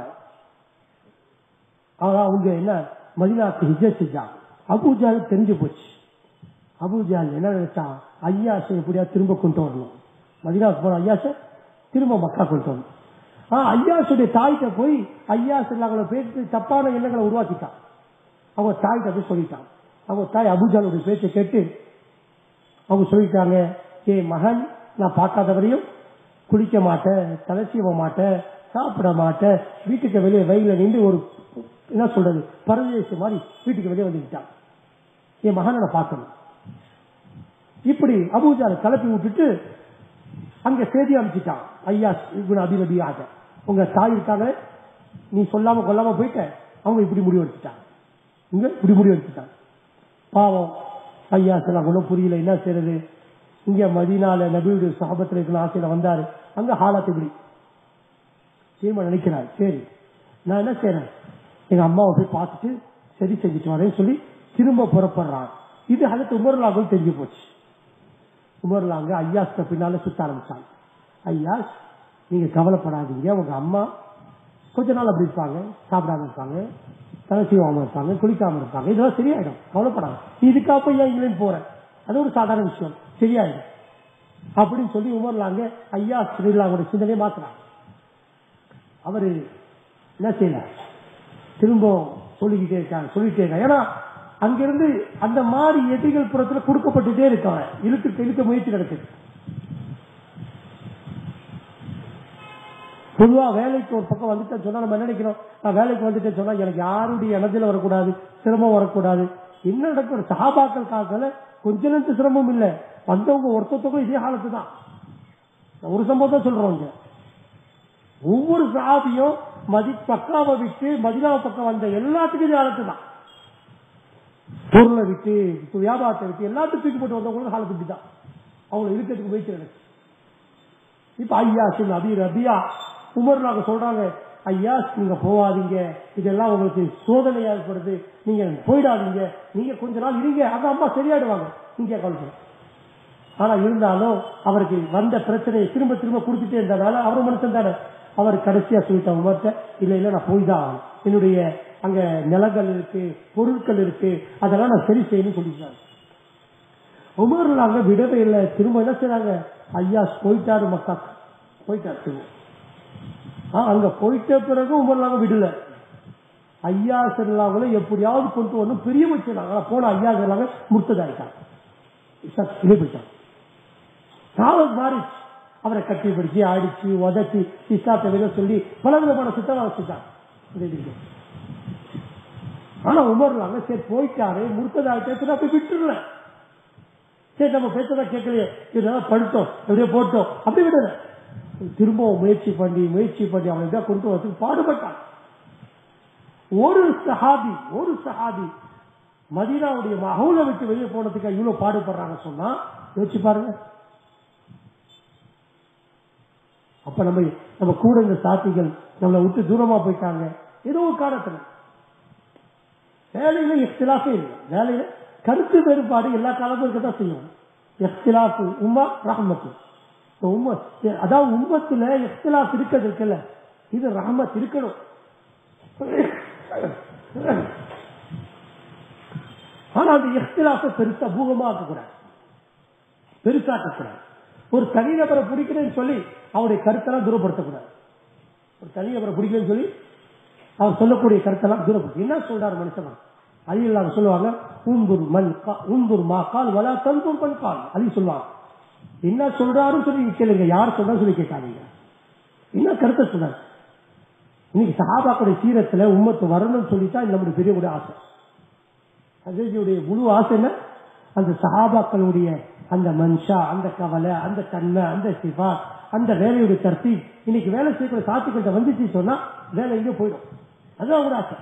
ஆனா அவங்க என்ன மதினாக்கு ஹிஜர் செஞ்சாங்க அபூஜால் தெரிஞ்சு போச்சு அபூஜால் என்ன நினைச்சான் ஐயாசை எப்படியா திரும்ப கொண்டு வரணும் மதினாவுக்கு போன ஐயாசை திரும்ப மக்கா கொண்டு வரணும் ஆ ஐயாசுடைய தாய்கிட்ட போய் ஐயாஸ் அவங்கள பேசி தப்பான எண்ணங்களை உருவாக்கிட்டான் அவங்க தாய்கிட்ட போய் சொல்லிட்டான் அவங்க தாய் அபூஜாலுடைய பேச்சை கேட்டு அவங்க சொல்லிட்டாங்க ஏ மகன் நான் பார்க்காதவரையும் குளிக்க மாட்டேன் தலை சீவ மாட்டேன் சாப்பிட மாட்டேன் வீட்டுக்கு வெளியே வெயில நின்று ஒரு என்ன சொல்றது பரதேசி மாதிரி வீட்டுக்கு வெளியே வந்துக்கிட்டான் என் மகனை நான் பார்க்கணும் இப்படி அபூஜால கலப்பி விட்டுட்டு அங்க செய்தி அனுப்பிச்சிட்டான் ஐயா இவன் அதிபதியாக உங்க தாய் இருக்காங்க நீ சொல்லாம கொல்லாம போயிட்ட அவங்க இப்படி முடிவு எடுத்துட்டாங்க இங்க இப்படி முடிவு எடுத்துட்டாங்க பாவம் ஐயா சில ஒன்றும் புரியல என்ன செய்யறது இங்க மதினால நபியுடைய சாபத்துல இருக்கிற ஆசையில வந்தாரு அங்க ஹாலாத்து இப்படி தீர்மானம் நினைக்கிறார் சரி நான் என்ன செய்யறேன் எங்க அம்மாவை போய் பார்த்துட்டு சரி செஞ்சுட்டு வரேன்னு சொல்லி திரும்ப புறப்படுறான் இது அதுக்கு உமர்லாகவும் தெரிஞ்சு போச்சு உமர்லாங்க ஐயாஸ்க்கு பின்னால சுத்த ஆரம்பிச்சாங்க ஐயாஸ் நீங்க கவலைப்படாதீங்க உங்க அம்மா கொஞ்ச நாள் அப்படி இருப்பாங்க சாப்பிடாம இருப்பாங்க தலை செய்வாம இருப்பாங்க குளிக்காம இருப்பாங்க இதெல்லாம் சரியாயிடும் கவலைப்படாது இதுக்காக போய் ஏன் இங்கிலேருந்து போறேன் அது ஒரு சாதாரண விஷயம் சரியாயிடும் அப்படின்னு சொல்லி உமர்லாங்க ஐயா ஸ்ரீலாவோட சிந்தனையை மாத்துறாங்க அவரு என்ன செய்யல திரும்ப சொல்லிக்கிட்டே இருக்காங்க சொல்லிட்டே இருக்காங்க ஏன்னா அங்கிருந்து அந்த மாதிரி எதிரிகள் புறத்துல கொடுக்கப்பட்டுட்டே இருக்காங்க இழுத்து இழுக்க முயற்சி நடக்குது பொதுவா வேலைக்கு ஒரு பக்கம் வந்துட்டேன் சொன்னா நம்ம என்ன நினைக்கிறோம் நான் வேலைக்கு வந்துட்டேன் சொன்னா எனக்கு யாருடைய இனத்துல வரக்கூடாது சிரமம் வரக்கூடாது என்ன நடக்கும் சகாபாக்கள் காக்கல கொஞ்ச நேரத்து சிரமம் இல்ல வந்தவங்க ஒருத்தத்துக்கும் இதே காலத்து தான் நான் ஒரு சம்பவம் தான் சொல்றோம் இங்க ஒவ்வொரு சாதியும் மதி பக்காவை விட்டு மதினாவை பக்கம் வந்த எல்லாத்துக்கும் இதே காலத்து தான் பொருளை விட்டு வியாபாரத்தை விட்டு எல்லாத்தையும் தூக்கி போட்டு வந்தவங்களும் காலத்து இப்படி தான் அவங்களை இருக்கிறதுக்கு முயற்சி நடக்குது இப்ப ஐயா சொன்ன அபி ரபியா உமர் நாங்க சொல்றாங்க ஐயா நீங்க போவாதீங்க இதெல்லாம் உங்களுக்கு சோதனை ஏற்படுது நீங்க போயிடாதீங்க நீங்க கொஞ்ச நாள் இருங்க அந்த அம்மா சரியாயிடுவாங்க நீங்க கவலை ஆனா இருந்தாலும் அவருக்கு வந்த பிரச்சனையை திரும்ப திரும்ப கொடுத்துட்டே இருந்ததால அவர் மனுஷன் தானே அவர் கடைசியா சொல்லிட்டாங்க உமர்த்த இல்ல இல்ல நான் போய் தான் ஆகணும் என்னுடைய அங்க நிலங்கள் இருக்கு பொருட்கள் இருக்கு அதெல்லாம் நான் சரி செய்யணும்னு சொல்லிட்டாங்க உமர்ல அங்க விடவே இல்லை திரும்ப என்ன செய்றாங்க ஐயா போயிட்டாரு மக்கா போயிட்டாரு திரும்ப ஆ, அங்க போயிட்ட பிறகு உமர்லாங்க விடல ஐயா செல்லாங்கள எப்படியாவது கொண்டு வரணும் பெரிய வச்சுனாங்க போன ஐயா செல்லாங்க முர்த்ததாயிட்டாங்க போயிட்டாங்க காலம் மாறிச்சு அவரை கட்டி பிடிச்சு அடிச்சு உதச்சி இஸ்லாத்தை வெளியே சொல்லி பல விதமான சித்தமா வச்சுட்டாங்க ஆனா உமர்லாங்க சரி போயிட்டாரு முர்த்ததாயிட்டே சரி அப்படி விட்டுருல சரி நம்ம பேசதா கேட்கலையே இதெல்லாம் படுத்தோம் எப்படியோ போட்டோம் அப்படி விடல திரும்பவும் முயற்சி பண்ணி முயற்சி பண்ணி அவனை இதாக கொண்டு வரதுக்கு பாடுபட்டான் ஒரு சஹாபி ஒரு சஹாபி மதீனாவுடைய மகவுல விட்டு வெளியே போனதுக்கு இவ்வளவு பாடுபடுறாங்க சொன்னா யோசிச்சு பாருங்க அப்ப நம்ம நம்ம கூட இந்த சாத்திகள் நம்மளை விட்டு தூரமா போயிட்டாங்க ஏதோ ஒரு காரணத்துல வேலையில எக்ஸ்டிலாஃபே இல்லை வேலையில கருத்து வேறுபாடு எல்லா காலமும் இருக்கதான் செய்யும் எக்ஸ்டிலாஃபு உமா ரஹமத்து இப்ப உம்ம அதாவது உம்மத்துல எக்ஸ்டிலாஃப் இருக்கிறது இருக்குல்ல இது ரஹமத் இருக்கணும் ஆனா அந்த எக்ஸ்டிலாஃபை பெருசா பூகமா ஆக்கக்கூடாது பெருசாக்கக்கூடாது ஒரு தனிநபரை பிடிக்கிறேன்னு சொல்லி அவருடைய கருத்தெல்லாம் தூரப்படுத்தக்கூடாது ஒரு தனிநபரை பிடிக்கலன்னு சொல்லி அவர் சொல்லக்கூடிய கருத்தெல்லாம் தூரப்படுத்து என்ன சொல்றாரு மனுஷன் அலி இல்லாம சொல்லுவாங்க உம்புர் மண் உம்புர் மா கால் வலா தன்புர் மண் கால் அலி சொல்லுவாங்க என்ன சொல்றாருன்னு சொல்லி கேளுங்க யார் சொல்றா சொல்லி கேட்காதீங்க என்ன கருத்தை சொல்றாரு இன்னைக்கு சஹாபாக்களுடைய சீரத்துல உம்மத்து வரணும்னு சொல்லித்தான் நம்முடைய பெரியவுடைய ஆசை அஜய்ஜியுடைய முழு ஆசை என்ன அந்த சஹாபாக்களுடைய அந்த மன்ஷா அந்த கவலை அந்த தன்மை அந்த சிவா அந்த வேலையுடைய கருத்தி இன்னைக்கு வேலை செய்யக்கூடிய சாத்துக்கிட்ட வந்துச்சு சொன்னா வேலை எங்கே போயிடும் அதுதான் ஒரு ஆசை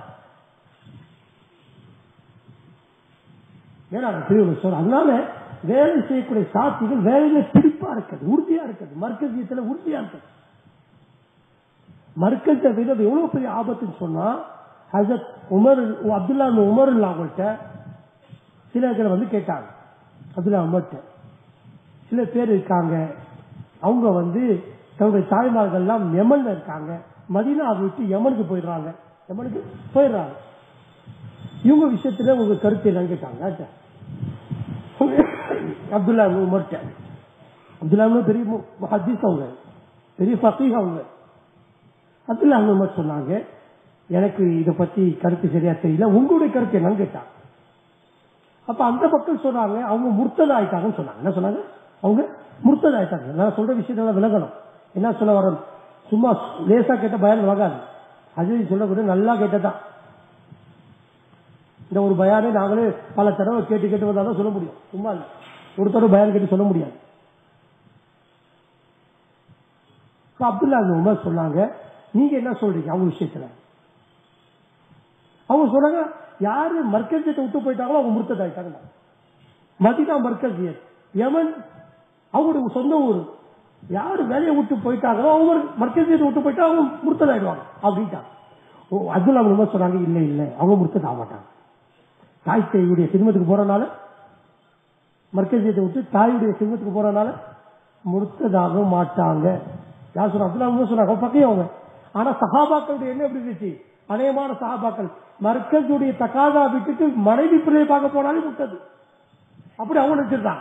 ஏன்னா பெரியவர் சொல்ற அதனால வேலை செய்யக்கூடிய சாத்திகள் வேலையில பிடிப்பா இருக்குது உறுதியா இருக்குது மர்க்கசியத்துல உறுதியா இருக்குது மர்க்கத்தை விட அது எவ்வளவு பெரிய ஆபத்துன்னு சொன்னா ஹசத் உமர் அப்துல்லா உமர் அவங்கள்ட்ட சில பேர் வந்து கேட்டாங்க அப்துல்லா உமர்ட்ட சில பேர் இருக்காங்க அவங்க வந்து தன்னுடைய தாய்மார்கள் எல்லாம் யமன்ல இருக்காங்க மதினா விட்டு யமனுக்கு போயிடுறாங்க யமனுக்கு போயிடுறாங்க இவங்க விஷயத்துல உங்க கருத்து என்னன்னு கேட்டாங்க அப்துல்லா உமர்ட்ட அப்துல்லா பெரிய ஹதீஸ் அவங்க பெரிய ஃபகீஹ் அவங்க அப்துல்லா உமர் சொன்னாங்க எனக்கு இத பத்தி கருத்து சரியா தெரியல உங்களுடைய கருத்து என்னன்னு கேட்டாங்க அப்ப அந்த மக்கள் சொன்னாங்க அவங்க முர்த்தத ஆயிட்டாங்கன்னு சொன்னாங்க என்ன சொன்னாங்க அவங்க முர்த்தத ஆயிட்டாங்க நான் சொல்ற விஷயத்தெல்லாம் விலகணும் என்ன சொல்ல வர சும்மா லேசா கேட்ட பயம் வாங்காது அது சொல்லக்கூடிய நல்லா கேட்டதான் இந்த ஒரு பயானே நாங்களே பல தடவை கேட்டு கேட்டு வந்தாலும் சொல்ல முடியும் சும்மா இல்ல ஒரு தடவை பயான் கேட்டு சொல்ல முடியாது அப்துல்லா உமர் சொன்னாங்க நீங்க என்ன சொல்றீங்க அவங்க விஷயத்துல அவங்க சொன்னாங்க யாரு மர்க்கஜியத்தை விட்டு போயிட்டாங்களோ அவங்க முர்த்ததாயிட்டாங்க மதினா மர்க்கஜியத் யமன் அவங்களுடைய சொந்த ஊர் யாரு வேலையை விட்டு போயிட்டாங்களோ அவங்க மர்க்கஜியத்தை விட்டு போயிட்டா அவங்க முர்த்ததாயிடுவாங்க அப்படின்ட்டாங்க ஓ அப்துல்லா உமர் சொன்னாங்க இல்ல இல்ல அவங்க முர்த்தத ஆக மாட்டாங்க தாய் தாயுடைய சினிமத்துக்கு போறனால மர்க்கஜியத்தை விட்டு தாயுடைய சினிமத்துக்கு போறனால முர்த்ததாக மாட்டாங்க யார் சொன்னா அப்துல்லா உமர் சொன்னாங்க பக்கையும் அவங்க ஆனா சஹாபாக்களுடைய என்ன எப்படி இருந்துச்சு அநேகமான சஹாபாக்கள் மர்க்கஜுடைய தக்காதா விட்டுட்டு மனைவி பிள்ளையை பார்க்க போனாலே முட்டது அப்படி அவங்க நினைச்சிருந்தாங்க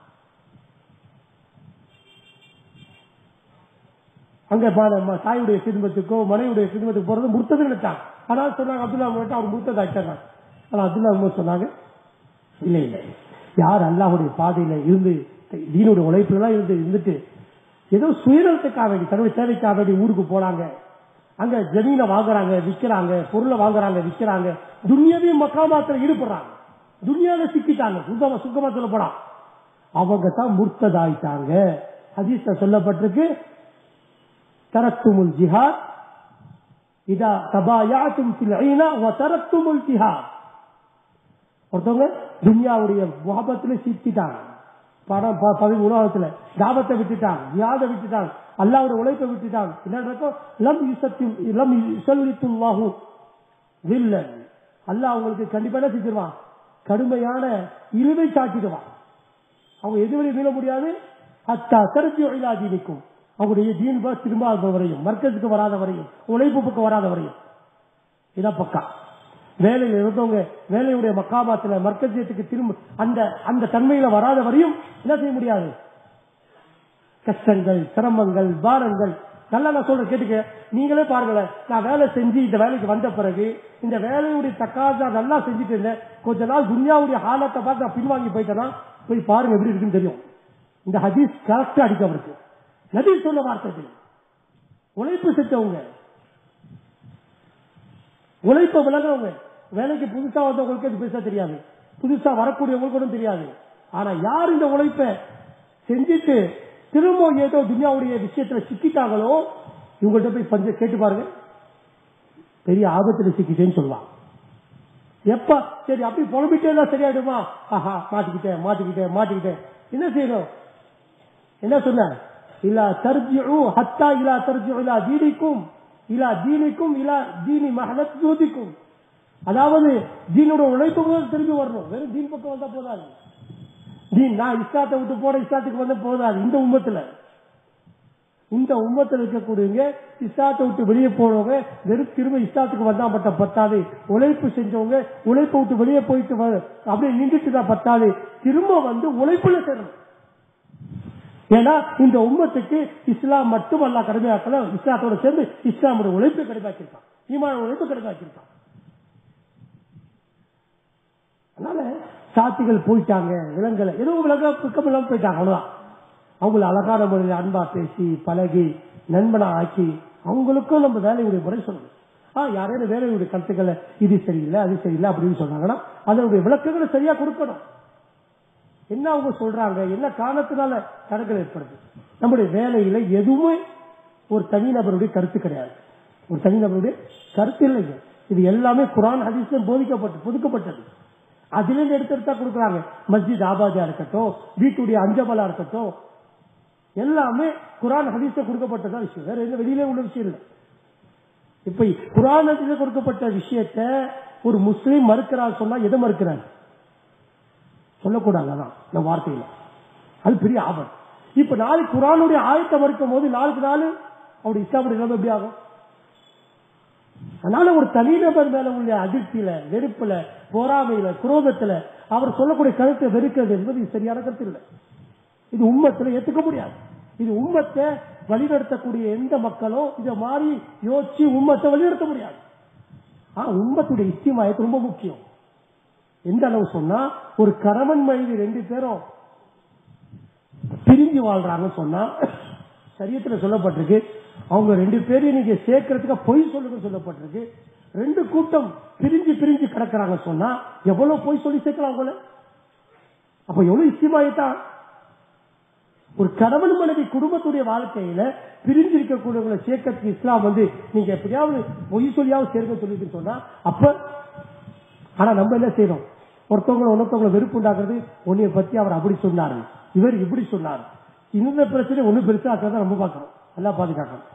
அங்க பா- தாயுடைய சிறுமத்துக்கோ மனைவியுடைய சிறுமத்துக்கு போறது முர்த்தது நினைச்சாங்க ஆனால் சொன்னாங்க அப்துல்லா உமர் அவர் முர்த்தது ஆயிட்டாங்க ஆனா அப்துல்லா உமர் சொன்னாங்க இல்ல இல்ல யார் அல்லாஹுடைய பாதையில இருந்து தீனுடைய உழைப்புல எல்லாம் இருந்து இருந்துட்டு ஏதோ சுயநலத்துக்காக வேண்டி தன்னுடைய தேவைக்காக வேண்டி ஊருக்கு போனாங்க அங்க ஜமீனை வாங்குறாங்க விக்கிறாங்க பொருளை வாங்குறாங்க விக்கிறாங்க துன்யாவையும் மக்காமாத்துல ஈடுபடுறாங்க துன்யாவை சிக்கிட்டாங்க சுத்தமா சுத்தமா சொல்ல போனா அவங்க தான் முர்த்ததாயிட்டாங்க ஹதீஸ்ல சொல்லப்பட்டிருக்கு தரத்துமுல் ஜிஹாத் இதா தபாயாத்தும் ஃபில் ஐனா வ தரத்துமுல் ஜிஹாத் ஒருத்தவங்க துன்யாவுடைய வாபத்துல சிக்கிட்டாங்க பணம் ப- பதவி உலகத்துல தாபத்தை விட்டுட்டாங்க ஜியாதை விட்டுட்டாங்க அல்லாவுடைய உழைப்பை விட்டுட்டாங்க என்ன நடக்கும் லம் யுசத்தி லம் யுசல்லித்துல்லாஹு வில்லன் அல்லாஹ் அவங்களுக்கு கண்டிப்பா என்ன செஞ்சிருவான் கடுமையான இருவை சாட்டிடுவான் அவங்க எதுவரை மீள முடியாது அத்தா கருத்து இல்லாதி நிற்கும் அவங்களுடைய தீன் பஸ் திரும்பாத வரையும் மர்க்கத்துக்கு வராத வரையும் உழைப்பு பக்கம் வராத வரையும் இதான் பக்கா வேலையில் இருந்தவங்க வேலையுடைய மக்காபாத்துல மர்க்கஜியத்துக்கு திரும்ப அந்த அந்த தன்மையில வராத வரையும் என்ன செய்ய முடியாது கஷ்டங்கள் சிரமங்கள் பாரங்கள் நல்லா நான் சொல்றேன் கேட்டுக்க நீங்களே பாருங்களேன் நான் வேலை செஞ்சு இந்த வேலைக்கு வந்த பிறகு இந்த வேலையுடைய தக்காத நல்லா செஞ்சுட்டு இருந்தேன் கொஞ்ச நாள் துன்யாவுடைய ஹாலத்தை பார்த்து நான் பின்வாங்கி போயிட்டேன்னா போய் பாருங்க எப்படி இருக்குன்னு தெரியும் இந்த ஹதீஸ் கரெக்டா அடிக்க அவருக்கு நபி சொன்ன வார்த்தை இது. உழைப்பு செஞ்சவங்க உழைப்ப விளங்குறவங்க வேலைக்கு புதுசா வந்தவங்களுக்கு அது பெருசா தெரியாது புதுசா வரக்கூடியவங்களுக்கு ஒன்றும் தெரியாது ஆனா யார் இந்த உழைப்ப செஞ்சுட்டு திரும்ப ஏதோ துனியாவுடைய விஷயத்துல சிக்கிட்டாங்களோ இவங்கள்ட்ட போய் பஞ்ச கேட்டு பாருங்க பெரிய ஆபத்துல சிக்கிட்டேன்னு சொல்லுவாங்க எப்ப சரி அப்படி புலம்பிட்டே இருந்தா சரியாயிடுமா ஆஹா மாட்டிக்கிட்டேன் மாட்டிக்கிட்டேன் மாட்டிக்கிட்டேன் என்ன செய்யணும் என்ன சொன்ன இல்லா தர்ஜிஉ ஹத்தா இலா தர்ஜிஉ இலா தீனிக்கும் இலா தீனிக்கும் இலா தீனி மஹலத் ஜோதிக்கும் அதாவது தீனோட உழைப்பு முதல் திரும்பி வரணும் வெறும் தீன் பக்கம் வந்தா போதாது தீன் நான் இஸ்லாத்தை விட்டு போட இஸ்லாத்துக்கு வந்த போதாது இந்த உம்மத்துல இந்த உம்மத்தில் இருக்கக்கூடியவங்க இஸ்லாத்தை விட்டு வெளியே போனவங்க வெறும் திரும்ப இஸ்லாத்துக்கு வந்தா மட்டும் பத்தாது உழைப்பு செஞ்சவங்க உழைப்பை விட்டு வெளியே போயிட்டு வ- அப்படியே நின்றுட்டு தான் பத்தாது திரும்ப வந்து உழைப்புல சேரணும் ஏன்னா இந்த உம்மத்துக்கு இஸ்லாம் மட்டும் அல்லா கடமையாக்கல இஸ்லாத்தோட சேர்ந்து இஸ்லாமோட உழைப்பை கடமையாக்கியிருக்கான் ஈமான உழைப்பு கடமையாக்கியிருக்கான் அதனால சாத்திகள் போயிட்டாங்க விலங்கல ஏதோ விலங்க பிக்கம் இல்லாம போயிட்டாங்க அவ்வளவுதான் அவங்கள அழகான முறையில் அன்பா பேசி பழகி நண்பனா ஆக்கி அவங்களுக்கும் நம்ம வேலையுடைய முறை சொல்லணும் ஆ யாரையும் வேலையுடைய கருத்துக்களை இது சரியில்லை அது சரியில்லை அப்படின்னு சொன்னாங்கன்னா அதனுடைய விளக்கங்களை சரியா கொடுக்கணும் என்ன அவங்க சொல்றாங்க என்ன காரணத்தினால தடங்கள் ஏற்படுது நம்முடைய வேலையில எதுவுமே ஒரு தனிநபருடைய கருத்து கிடையாது ஒரு தனிநபருடைய கருத்து இல்லைங்க இது எல்லாமே குரான் ஹதீஸ்ல போதிக்கப்பட்டு புதுக்கப்பட்டது அதிலிருந்து எடுத்து எடுத்தா கொடுக்குறாங்க மஸ்ஜித் ஆபாதியா இருக்கட்டும் வீட்டுடைய அஞ்சமலா இருக்கட்டும் எல்லாமே குரான் ஹதீஸ்ல கொடுக்கப்பட்டதா விஷயம் வேற எந்த வெளியில உள்ள விஷயம் இல்லை இப்ப குரான் ஹதீஸ்ல கொடுக்கப்பட்ட விஷயத்த ஒரு முஸ்லீம் மறுக்கிறார் சொன்னா எதை மறுக்கிறார் சொல்லக்கூடாது அதான் இந்த வார்த்தையில அது பெரிய ஆபத்து இப்ப நாளைக்கு குரானுடைய ஆயத்தை மறுக்கும் போது நாளுக்கு நாள் அவருடைய இஸ்லாமுடைய நிலைமை எப்படி ஆகும் அதனால ஒரு தனிநபர் மேல உள்ள அதிர்ச்சியில வெறுப்புல போராமையில குரோதத்துல அவர் சொல்லக்கூடிய கருத்தை வெறுக்கிறது என்பது இது சரியான கருத்து இல்லை இது உம்மத்துல ஏத்துக்க முடியாது இது உம்மத்தை வழிநடத்தக்கூடிய எந்த மக்களும் இதை மாறி யோசிச்சு உம்மத்தை வழிநடத்த முடியாது ஆனா உம்மத்துடைய இஸ்திமாயத்து ரொம்ப முக்கியம் எந்த அளவு சொன்னா ஒரு கணவன் மனைவி ரெண்டு பேரும் பிரிஞ்சு வாழ்றாங்கன்னு சொன்னா சரியத்துல சொல்லப்பட்டிருக்கு அவங்க ரெண்டு பேரையும் நீங்க சேர்க்கறதுக்கு பொய் சொல்லுங்க சொல்லப்பட்டிருக்கு ரெண்டு கூட்டம் பிரிஞ்சு பிரிஞ்சு கிடக்குறாங்க சொன்னா எவ்வளவு பொய் சொல்லி சேர்க்கலாம் அவங்கள அப்ப எவ்வளவு இஸ்திமாயத்தான் ஒரு கணவன் மனைவி குடும்பத்துடைய வாழ்க்கையில பிரிஞ்சு இருக்கக்கூடியவங்களை சேர்க்கறதுக்கு இஸ்லாம் வந்து நீங்க எப்படியாவது பொய் சொல்லியாவது சேர்க்க சொல்லிட்டு சொன்னா அப்ப ஆனா நம்ம என்ன செய்யறோம் ஒருத்தவங்களை ஒருத்தவங்களை வெறுப்பு உண்டாக்குறது உன்னைய பத்தி அவர் அப்படி சொன்னாரு இவர் இப்படி சொன்னார் இந்த பிரச்சனை ஒண்ணு பெருசா ஆக்கிறத நம்ம பார்க்கறோம் எல்லாம் பாதுகாக்கணும்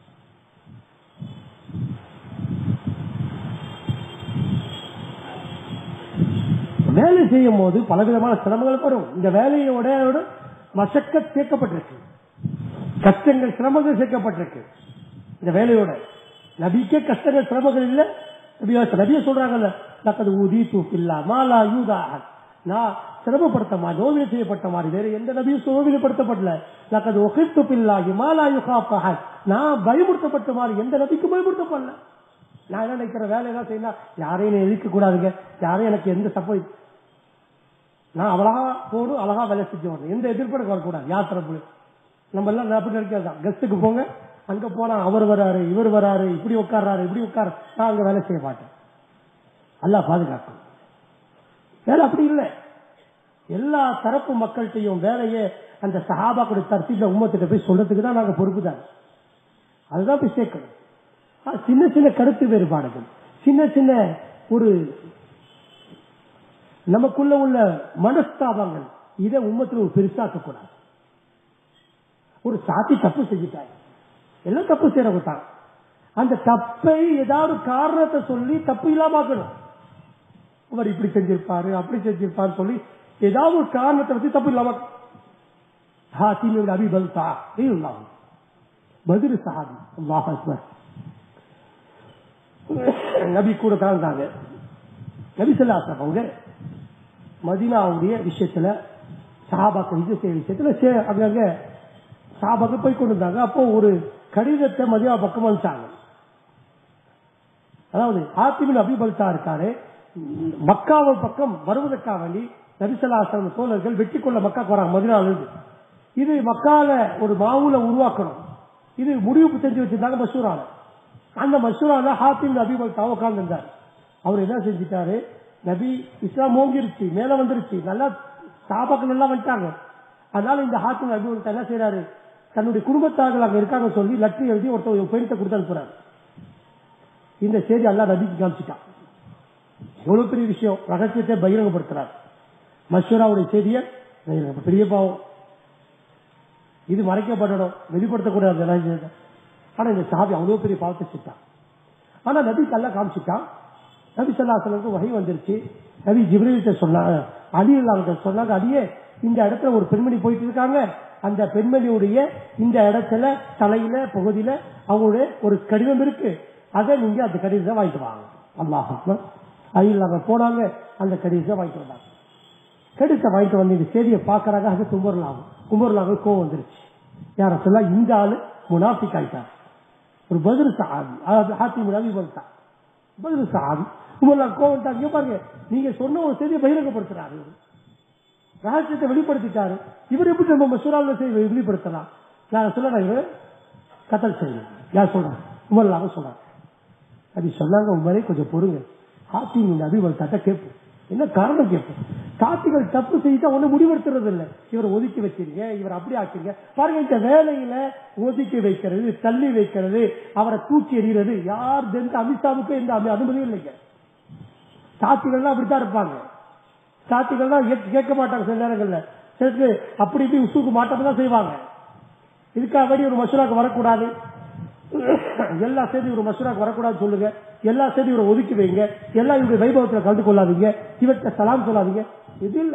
வேலை செய்யும் போது பலவிதமான சிரமங்கள் வரும் இந்த வேலையோட மசக்க சேர்க்கப்பட்டிருக்கு கஷ்டங்கள் சிரமங்கள் சேர்க்கப்பட்டிருக்கு இந்த வேலையோட நபிக்கே கஷ்டங்கள் சிரமங்கள் இல்ல நபியா நபிய சொல்றாங்கல்ல லக்கது ஊதி தூக்கில்லா மாலா யூதாக நான் சிரமப்படுத்த மாதிரி நோவில செய்யப்பட்ட மாதிரி வேற எந்த நபியும் நோவிலப்படுத்தப்படல லக்கது ஒகித்து பில்லாகி மாலா யுகாப்பாக நான் பயமுறுத்தப்பட்ட மாதிரி எந்த நபிக்கும் பயமுறுத்தப்படல நான் என்ன நினைக்கிற வேலையெல்லாம் செய்யணும் யாரையும் எதிர்க்க கூடாதுங்க யாரையும் எனக்கு எந்த சப்போ நான் அழகா போடும் அழகா வேலை செஞ்சு வரணும் எந்த எதிர்ப்பு வரக்கூடாது யார் தரப்பு நம்ம எல்லாம் அப்படி நினைக்கிறது தான் கெஸ்ட்டுக்கு போங்க அங்க போனா அவர் வராரு இவர் வராரு இப்படி உட்கார்றாரு இப்படி உட்கார நான் அங்க வேலை செய்ய மாட்டேன் எல்லாம் பாதுகாக்கும் வேலை அப்படி இல்லை எல்லா தரப்பு மக்கள்கிட்டையும் வேலையை அந்த சஹாபாக்குடைய தரத்தில உம்மத்திட்ட போய் சொல்றதுக்கு தான் நாங்க பொறுப்பு தான் அதுதான் போய் சேர்க்கணும் ஆ, சின்ன சின்ன கருத்து வேறுபாடுகள் சின்ன சின்ன ஒரு நமக்குள்ள உள்ள மனஸ்தாபங்கள் இதை உம்மத்தில் ஒரு பெருசாக்க கூடாது ஒரு சாத்தி தப்பு செஞ்சுட்டாங்க எல்லாம் தப்பு செய்யறவங்க அந்த தப்பை ஏதாவது காரணத்தை சொல்லி தப்பு இல்லாம ஆக்கணும் அவர் இப்படி செஞ்சிருப்பாரு அப்படி செஞ்சிருப்பாரு சொல்லி ஏதாவது ஒரு காரணத்தை வச்சு தப்பு இல்லாம ஹாத்திமியோட அபிபல்தா இல்லாம பதில் சஹாபி அல்லாஹ் அக்பர் நபி கூட கலந்தாங்க நபிசல்லாசம் அவங்க மதினாவுடைய விஷயத்துல சஹாபாக்கள் இது செய்ய விஷயத்துல சே- அங்கங்க சஹாபாக்கள் போய் கொண்டு இருந்தாங்க அப்போ ஒரு கடிதத்தை மதினா பக்கம் வந்துட்டாங்க அதாவது ஆத்திமின் அபிபல்தா இருக்காரு ம், மக்காவை பக்கம் வருவதற்காக வேண்டி நபிசல்லாசலம் தோழர்கள் வெற்றி கொள்ள மக்காக்கு வராங்க மதினால இருந்து இது மக்கால ஒரு மாவுல உருவாக்கணும் இது முடிவு செஞ்சு வச்சிருந்தாங்க மசூரால அந்த மசூரால ஹாத்திம் அபிபல்தா உட்கார்ந்து அவர் என்ன செஞ்சிட்டாரு நபி இஸ்லாம் ஓங்கிருச்சு மேல வந்துருச்சு நல்லா சாபாக்கள் எல்லாம் வந்துட்டாங்க அதனால இந்த ஹாத்திம் அபிபல்தா என்ன செய்யறாரு தன்னுடைய குடும்பத்தார்கள் அங்க இருக்காங்க சொல்லி லெட்டர் எழுதி ஒருத்தர் பெயிண்ட கொடுத்து அனுப்புறாரு இந்த செய்தி அல்லா நபிக்கு காமிச்சிட்டான் எவ்வளவு பெரிய விஷயம் ரகசியத்தை பகிரங்கப்படுத்துறார் மஷூராவுடைய செய்தியை பகிரங்க- பெரிய பாவம் இது மறைக்கப்படணும் வெளிப்படுத்தக்கூடாது அந்த ரகசியத்தை. ஆனா இந்த சாபி அவ்வளவு பெரிய பாவத்தை செஞ்சான் ஆனா நபி கல்ல காமிச்சிட்டான் நபி சொல்லாசலுக்கு வகை வந்துருச்சு நபி ஜிப்ரீல்கிட்ட சொன்னாங்க அலி அல்லாஹ்கிட்ட சொன்னாங்க அடியே இந்த இடத்துல ஒரு பெண்மணி போயிட்டு இருக்காங்க அந்த பெண்மணியுடைய இந்த இடத்துல தலையில பகுதியில அவங்களுடைய ஒரு கடிதம் இருக்கு அதை நீங்க அந்த கடிதத்தை வாங்கிட்டு வாங்க அல்லாஹ் அலி அல்லாஹ் போனாங்க அந்த கடிதத்தை வாங்கிட்டு வந்தாங்க கடிதத்தை வாங்கிட்டு வந்து இந்த செய்தியை பாக்குறாங்க அது கும்பர்லாகும் கும்பர்லாக கோவம் வந்துருச்சு யார சொல்ல இந்த ஆளு முனாஃபிக் ஆயிட்டார் ஒரு பதில் சஹாபி அதாவது ஹாத்தி முனாபி வந்துட்டான் பதில் சஹாபி உமர்லாம் கோவம் இங்க பாருங்க நீங்க சொன்ன ஒரு செய்தியை பகிரங்கப்படுத்துறாரு இவரு. ரகசியத்தை வெளிப்படுத்திட்டாரு இவர் எப்படி நம்ம மசூராவில் செய்தி வெளிப்படுத்தலாம் நான் சொல்றேன் இவரு கத்தல் செய்யணும் யார் சொல்றாங்க உமர்லாக சொல்றாங்க அப்படி சொன்னாங்க உமரே கொஞ்சம் பொறுங்க ஹாத்தி நபி வந்தாட்ட கேட்போம் என்ன காரணம் கேட்போம் காத்திகள் தப்பு செய்தா ஒண்ணு முடிவெடுத்துறது இல்ல இவர் ஒதுக்கி வச்சிருங்க இவர் அப்படி ஆக்குங்க பாருங்க இந்த வேலையில ஒதுக்கி வைக்கிறது தள்ளி வைக்கிறது அவரை தூக்கி எறிகிறது யார் எந்த அமித்ஷாவுக்கும் எந்த அனு- அனுமதியும் இல்லைங்க சாத்திகள்லாம் அப்படித்தான் இருப்பாங்க சாத்திகள்லாம் கேட்க- கேட்க மாட்டாங்க சில நேரங்கள்ல சிலருக்கு அப்படி இப்படி உசுக்கு மாட்டாம தான் செய்வாங்க இதுக்காக வேண்டி ஒரு மசூராக்கு வரக்கூடாது எல்லா செய்தியும் ஒரு மசூராக்கு வரக்கூடாது சொல்லுங்க எல்லா செய்தியும் இவரை ஒதுக்கி வைங்க எல்லா இவருடைய வைபவத்தில் கலந்து கொள்ளாதீங்க இவர்கிட்ட சலாம் சொல்லாதீங்க இது இல்ல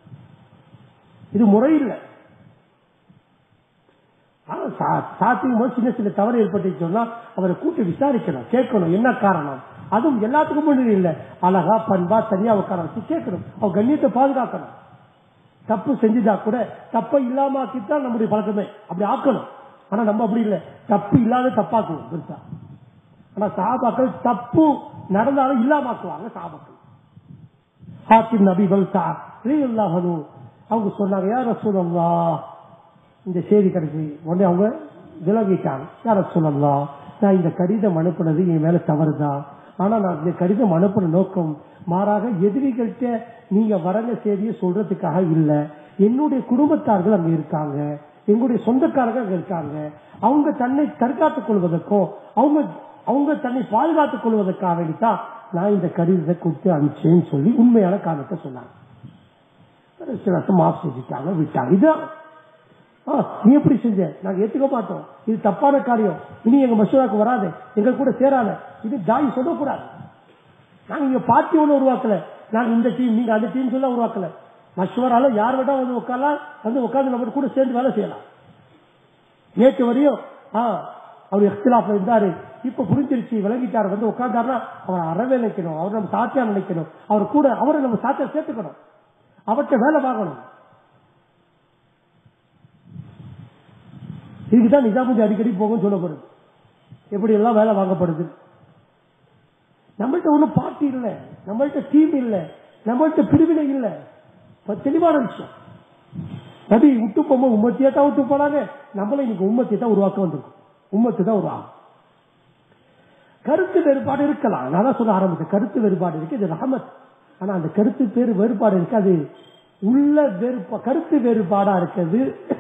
இது முறை இல்லை சாத்தியும் போது சின்ன சின்ன தவறு ஏற்பட்டு சொன்னா அவரை கூட்டி விசாரிக்கணும் கேட்கணும் என்ன காரணம் அதுவும் எல்லாத்துக்கும் முன்னாடி இல்ல அழகா பண்பா தனியா உட்கார வச்சு கேட்கணும் அவன் கண்ணியத்தை பாதுகாக்கணும் தப்பு செஞ்சுதா கூட தப்பை இல்லாம ஆக்கித்தான் நம்முடைய பழக்கமே அப்படி ஆக்கணும் ஆனா நம்ம அப்படி இல்லை தப்பு இல்லாத தப்பாக்குவோம் பெருசா ஆனா சாபாக்கள் தப்பு நடந்தாலும் இல்லாம ஆக்குவாங்க சாபாக்கள் ஹாத்திம் நபி பல்தா ரலியல்லாஹு அவங்க சொன்னாங்க யார் ரசூலல்லா இந்த செய்தி கிடைச்சி உடனே அவங்க விலகிட்டாங்க யார சொல்லலாம் நான் இந்த கடிதம் அனுப்புனது என் மேல தவறுதான் ஆனா நான் இந்த கடிதம் அனுப்புன நோக்கம் மாறாக எதிரிகள்கிட்ட நீங்க வரங்க செய்தியை சொல்றதுக்காக இல்ல என்னுடைய குடும்பத்தார்கள் அங்க இருக்காங்க எங்களுடைய சொந்தக்காரங்க அங்க இருக்காங்க அவங்க தன்னை தற்காத்துக் கொள்வதற்கும் அவங்க அவங்க தன்னை பாதுகாத்துக் கொள்வதற்காக வேண்டித்தான் நான் இந்த கடிதத்தை கொடுத்து அனுப்பிச்சேன்னு சொல்லி உண்மையான காரணத்தை சொன்னாங்க சில வருஷம் மாஃப் செஞ்சுட்டாங்க விட்டாங்க இதுதான் ஆ, நீ எப்படி செஞ்ச நாங்க ஏத்துக்க மாட்டோம் இது தப்பான காரியம் இனி எங்க மசூராக்கு வராது எங்க கூட சேராத இது தாய் சொல்லக்கூடாது நாங்க இங்க பார்ட்டி ஒண்ணு உருவாக்கல நாங்க இந்த டீம் நீங்க அந்த டீம் சொல்ல உருவாக்கல மஷூரால யார் வேணா வந்து உட்காரலாம் வந்து உட்கார்ந்து நம்ம கூட சேர்ந்து வேலை செய்யலாம் நேற்று வரையும் ஆ, அவர் எக்ஸ்லாப்ல இருந்தாரு இப்ப புரிஞ்சிருச்சு விளங்கிட்டாரு வந்து உட்கார்ந்தாருன்னா அவரை அறவே நினைக்கணும் அவர் நம்ம சாத்தியா நினைக்கணும் அவர் கூட அவரை நம்ம சாத்தியா சேர்த்துக்கணும் அவர்கிட்ட வேலை வாங்கணும் இதுக்குதான் நிஜாமுஜி அடிக்கடி போகும் சொல்லப்படுது எப்படி எல்லாம் வேலை வாங்கப்படுது நம்மள்ட்ட ஒண்ணும் பார்ட்டி இல்ல நம்மள்ட்ட டீம் இல்ல நம்மள்ட்ட பிரிவினை இல்ல இப்ப தெளிவான விஷயம் நபி விட்டு போகும்போது உம்மத்தியா தான் விட்டு போனாங்க நம்மள இன்னைக்கு உம்மத்தியை தான் உருவாக்க வந்திருக்கும் உம்மத்து தான் உருவாகும் கருத்து வேறுபாடு இருக்கலாம் நான் தான் சொல்ல ஆரம்பிச்சேன் கருத்து வேறுபாடு இருக்கு இது ரஹமத் ஆனா அந்த கருத்து பேரு வேறுபாடு இருக்கு அது உள்ள வேறுபா கருத்து வேறுபாடா இருக்கிறது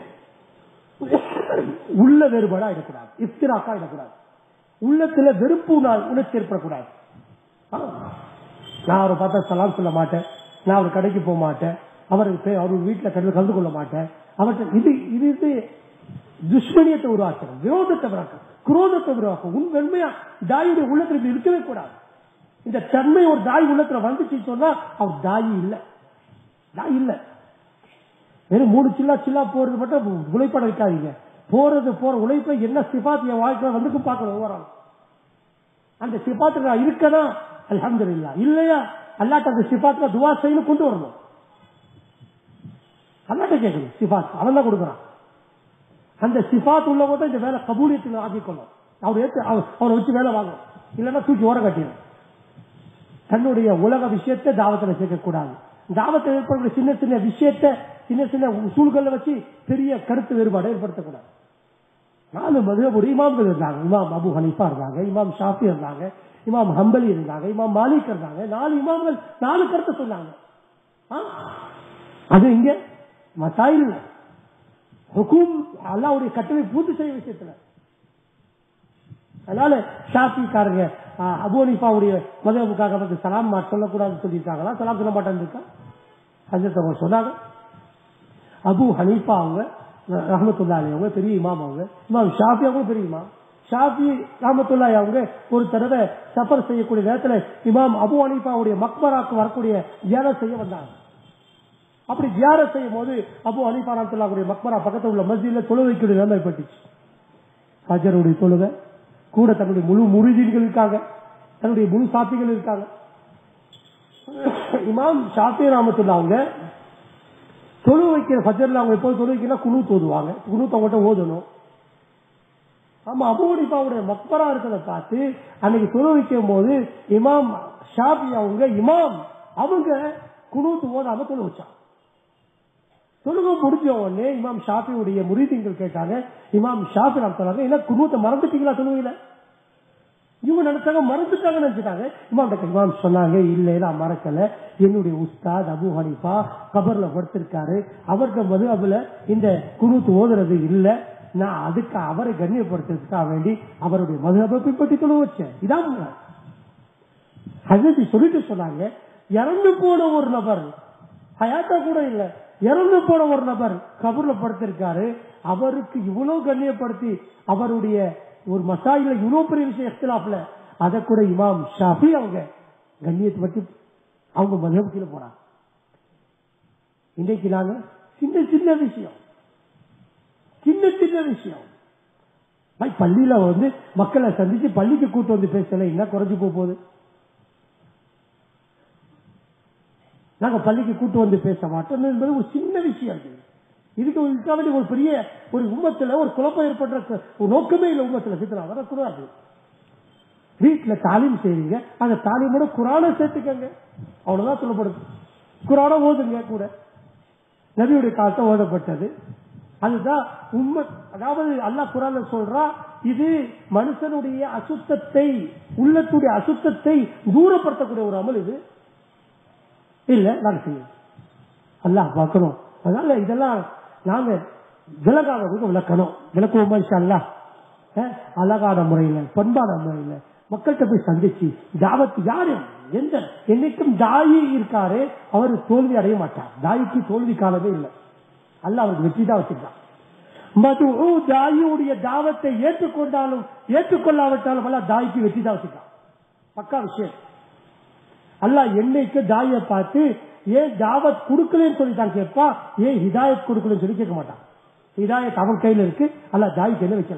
உள்ள வேறுபாடா இருக்கக்கூடாது இஃப்திராக்கா இருக்கக்கூடாது உள்ளத்துல வெறுப்பு உணா- உணர்ச்சி ஏற்படக்கூடாது ஆ. நான் அவரை பார்த்தா சலாம் சொல்ல மாட்டேன் நான் அவர் கடைக்கு போக மாட்டேன் அவருக்கு போய் அவர் வீட்டுல கடையில் கலந்து கொள்ள மாட்டேன் அவர்கிட்ட இது இது இது துஷ்மணியத்தை உருவாக்கணும் விரோதத்தை உருவாக்கும் குரோதத்தை உருவாக்கும் உன் வெண்மையா தாயுடைய உள்ளத்துல இப்படி இருக்கவே கூடாது இந்த தன்மை ஒரு தாய் உள்ளத்துல வந்துச்சு சொன்னா அவர் தாயி இல்ல தாய் இல்ல வெறும் மூணு சில்லா சில்லா போறது மட்டும் உழைப்பட வைக்காதீங்க போறது போற உழைப்பை என்ன சிபாத் என் வாழ்க்கையில வந்துக்கும் பார்க்கணும் ஒவ்வொரு ஆளும். அந்த சிபாத்துல நான் இருக்கனா அல்ஹம்துலில்லாஹ் இல்லையா அல்லாட்ட அந்த சிபாத்ல துவா செய்யணும் கொண்டு வரணும் அல்லாட்ட கேட்கணும் சிபாத் அவன் தான் கொடுக்குறான் அந்த சிபாத் உள்ளவங்க தான் இந்த வேலை கபூலியத்தில் ஆக்கிக்கொள்ளும் அவர் ஏற்று அவர்- அவரை வச்சு வேலை வாங்கணும் இல்லைன்னா தூக்கி ஓர கட்டிடும் தன்னுடைய உலக விஷயத்தை தாவத்தில் சேர்க்கக்கூடாது தாவத்தில் ஏற்படுற சின்ன சின்ன விஷயத்தை சின்ன சின்ன சூழ்களை வச்சு பெரிய கருத்து வேறுபாடு ஏற்படுத்தக்கூடாது நாலு மதுரை இமாம்கள் இருந்தாங்க இமாம் அபு ஹனீஃபா இருந்தாங்க இமாம் ஷாஃபி இருந்தாங்க இமாம் ஹம்பலி இருந்தாங்க இமாம் மாலிக் இருந்தாங்க நாலு இமாம்கள் நாலு கருத்து சொன்னாங்க ஆ? அது இங்க மசாயில் ஹுக்கும் அல்லாவுடைய கட்டளை பூர்த்தி செய்ய விஷயத்துல அதனால ஷாஃபிக்காரங்க ஆ, அபு ஹனீஃபாவுடைய மதவுக்காக வந்து சலாம் மா- சொல்லக்கூடாதுன்னு சொல்லியிருக்காங்களா சலாம் சொல்ல மாட்டேன்னு இருக்கா ஹஜரத் அவங்க சொன்னாங்க அபு ஹனீஃபா அவங்க ரஹமத்துல்லா அலி அவங்க பெரிய இமாம் அவங்க இமாம் ஷாஃபி அவங்க பெரிய இமாம் ஷாஃபி ரஹமத்துல்லா அவங்க ஒரு தடவை சஃபர் செய்யக்கூடிய நேரத்தில் இமாம் அபு ஹனீஃபாவுடைய மக்பராக்கு வரக்கூடிய தியானம் செய்ய வந்தாங்க அப்படி தியானம் செய்யும் போது அபு ஹனீஃபா ரஹமத்துல்லாவுடைய மக்பரா பக்கத்தில் உள்ள மஸ்ஜித்ல தொழு வைக்கக்கூடிய நிலைமை ஏற்பட்டுச்சு ஃபஜருடைய தொழுகை கூட தன்னுடைய முழு முறிதீன்கள் இருக்காங்க தன்னுடைய முழு சாத்திகள் இருக்காங்க இமாம் ஷாஃபி ராமத்துல்லா அவங்க தொழு வைக்கிற ஃபஜர்ல அவங்க எப்போது தொழு வைக்கிறா குழு தோதுவாங்க குழு அவங்கள்ட்ட ஓதணும் ஆமா அபுவனிப்பாவுடைய மக்பரா இருக்கிறத பார்த்து அன்னைக்கு தொழு வைக்கும் போது இமாம் ஷாஃபி அவங்க இமாம் அவங்க குணூத்து ஓதாம தொழு வச்சாங்க தொழுகை முடிஞ்ச உடனே இமாம் ஷாஃபியுடைய முரீதிங்கள் கேட்டாங்க இமாம் ஷாஃபி நாம் சொன்னாங்க என்ன குணூத்தை மறந்துட்டீங்களா தொழுகையில இவங்க நினைச்சாங்க மறந்துட்டாங்கன்னு நினைச்சிட்டாங்க இமாம் டாக்டர் இமாம் சொன்னாங்க இல்ல நான் மறக்கல என்னுடைய உஸ்தாத் அபு ஹனிஃபா கபர்ல படுத்திருக்காரு அவருக்கு மதுஅபுல இந்த குணூத்து ஓதுறது இல்ல நான் அதுக்கு அவரை கண்ணியப்படுத்துறதுக்காக வேண்டி அவருடைய மதுஅபை பின்பற்றி தொழு வச்சேன் இதான் உண்மை. ஹஜரத் சொல்லிட்டு சொன்னாங்க இறந்து போன ஒரு நபர் ஹயாத்தா கூட இல்ல இறந்து போன ஒரு நபர் கபர்ல படுத்திருக்காரு அவருக்கு இவ்வளவு கண்ணியப்படுத்தி அவருடைய ஒரு மசாயில இவ்வளவு பெரிய விஷயம் எக்ஸ்லாப்ல அதை கூட இமாம் ஷாஃபி அவங்க கண்ணியத்தை பற்றி அவங்க மதம் கீழே போறாங்க இன்றைக்கு நாங்க சின்ன சின்ன விஷயம் சின்ன சின்ன விஷயம் பாய், பள்ளியில வந்து மக்களை சந்திச்சு பள்ளிக்கு கூட்டு வந்து பேசல என்ன குறைஞ்சு போக போகுது நாங்க பள்ளிக்கு கூட்டு வந்து பேச மாட்டோம் என்பது ஒரு சின்ன விஷயம் இது. இதுக்கு ஒரு இதுக்காக வேண்டி ஒரு பெரிய ஒரு உம்மத்துல ஒரு குழப்பம் ஏற்படுற ஒரு நோக்கமே இல்லை உம்மத்துல சித்தனா வரக்கூடாது வீட்டுல தாலீம் செய்வீங்க அந்த தாலீமோட குரானை சேர்த்துக்கங்க அவ்வளவுதான் சொல்லப்படுது குரானை ஓதுங்க கூட நபியுடைய காலத்தை ஓதப்பட்டது அதுதான் உண்மை அதாவது அல்லாஹ் குரான்ல சொல்றா இது மனுஷனுடைய அசுத்தத்தை உள்ளத்துடைய அசுத்தத்தை தூரப்படுத்தக்கூடிய ஒரு அமல் இது இல்ல நாங்க செய்யணும் அல்லாஹ் பார்க்கணும் அதனால இதெல்லாம் நாங்க விலகாதவங்க விளக்கணும் விளக்குவோமா இன்ஷா அல்லாஹ் அஹ், அழகான முறையில பண்பான முறையில மக்கள்கிட்ட போய் சந்திச்சு தாவத்து யாரு எந்த என்னைக்கும் தாயி இருக்காரு அவர் தோல்வி அடைய மாட்டார் தாய்க்கு தோல்வி காலமே இல்லை அல்ல அவருக்கு வெற்றி தான் வச்சிருக்கான் மது தாயுடைய தாவத்தை ஏற்றுக்கொண்டாலும் ஏற்றுக்கொள்ளாவிட்டாலும் அல்ல தாய்க்கு வெற்றி தான் வச்சிருக்கான் பக்கா விஷயம் அல்லாஹ் என்னைக்கு தாயை பார்த்து ஏன் தாவத் கொடுக்கலன்னு சொல்லி தான் கேட்பா ஏன் ஹிதாயத் கொடுக்கலன்னு சொல்லி கேட்க மாட்டான் ஹிதாயத் அவன் கையில இருக்கு அல்லாஹ் தாய் கையில வைக்கல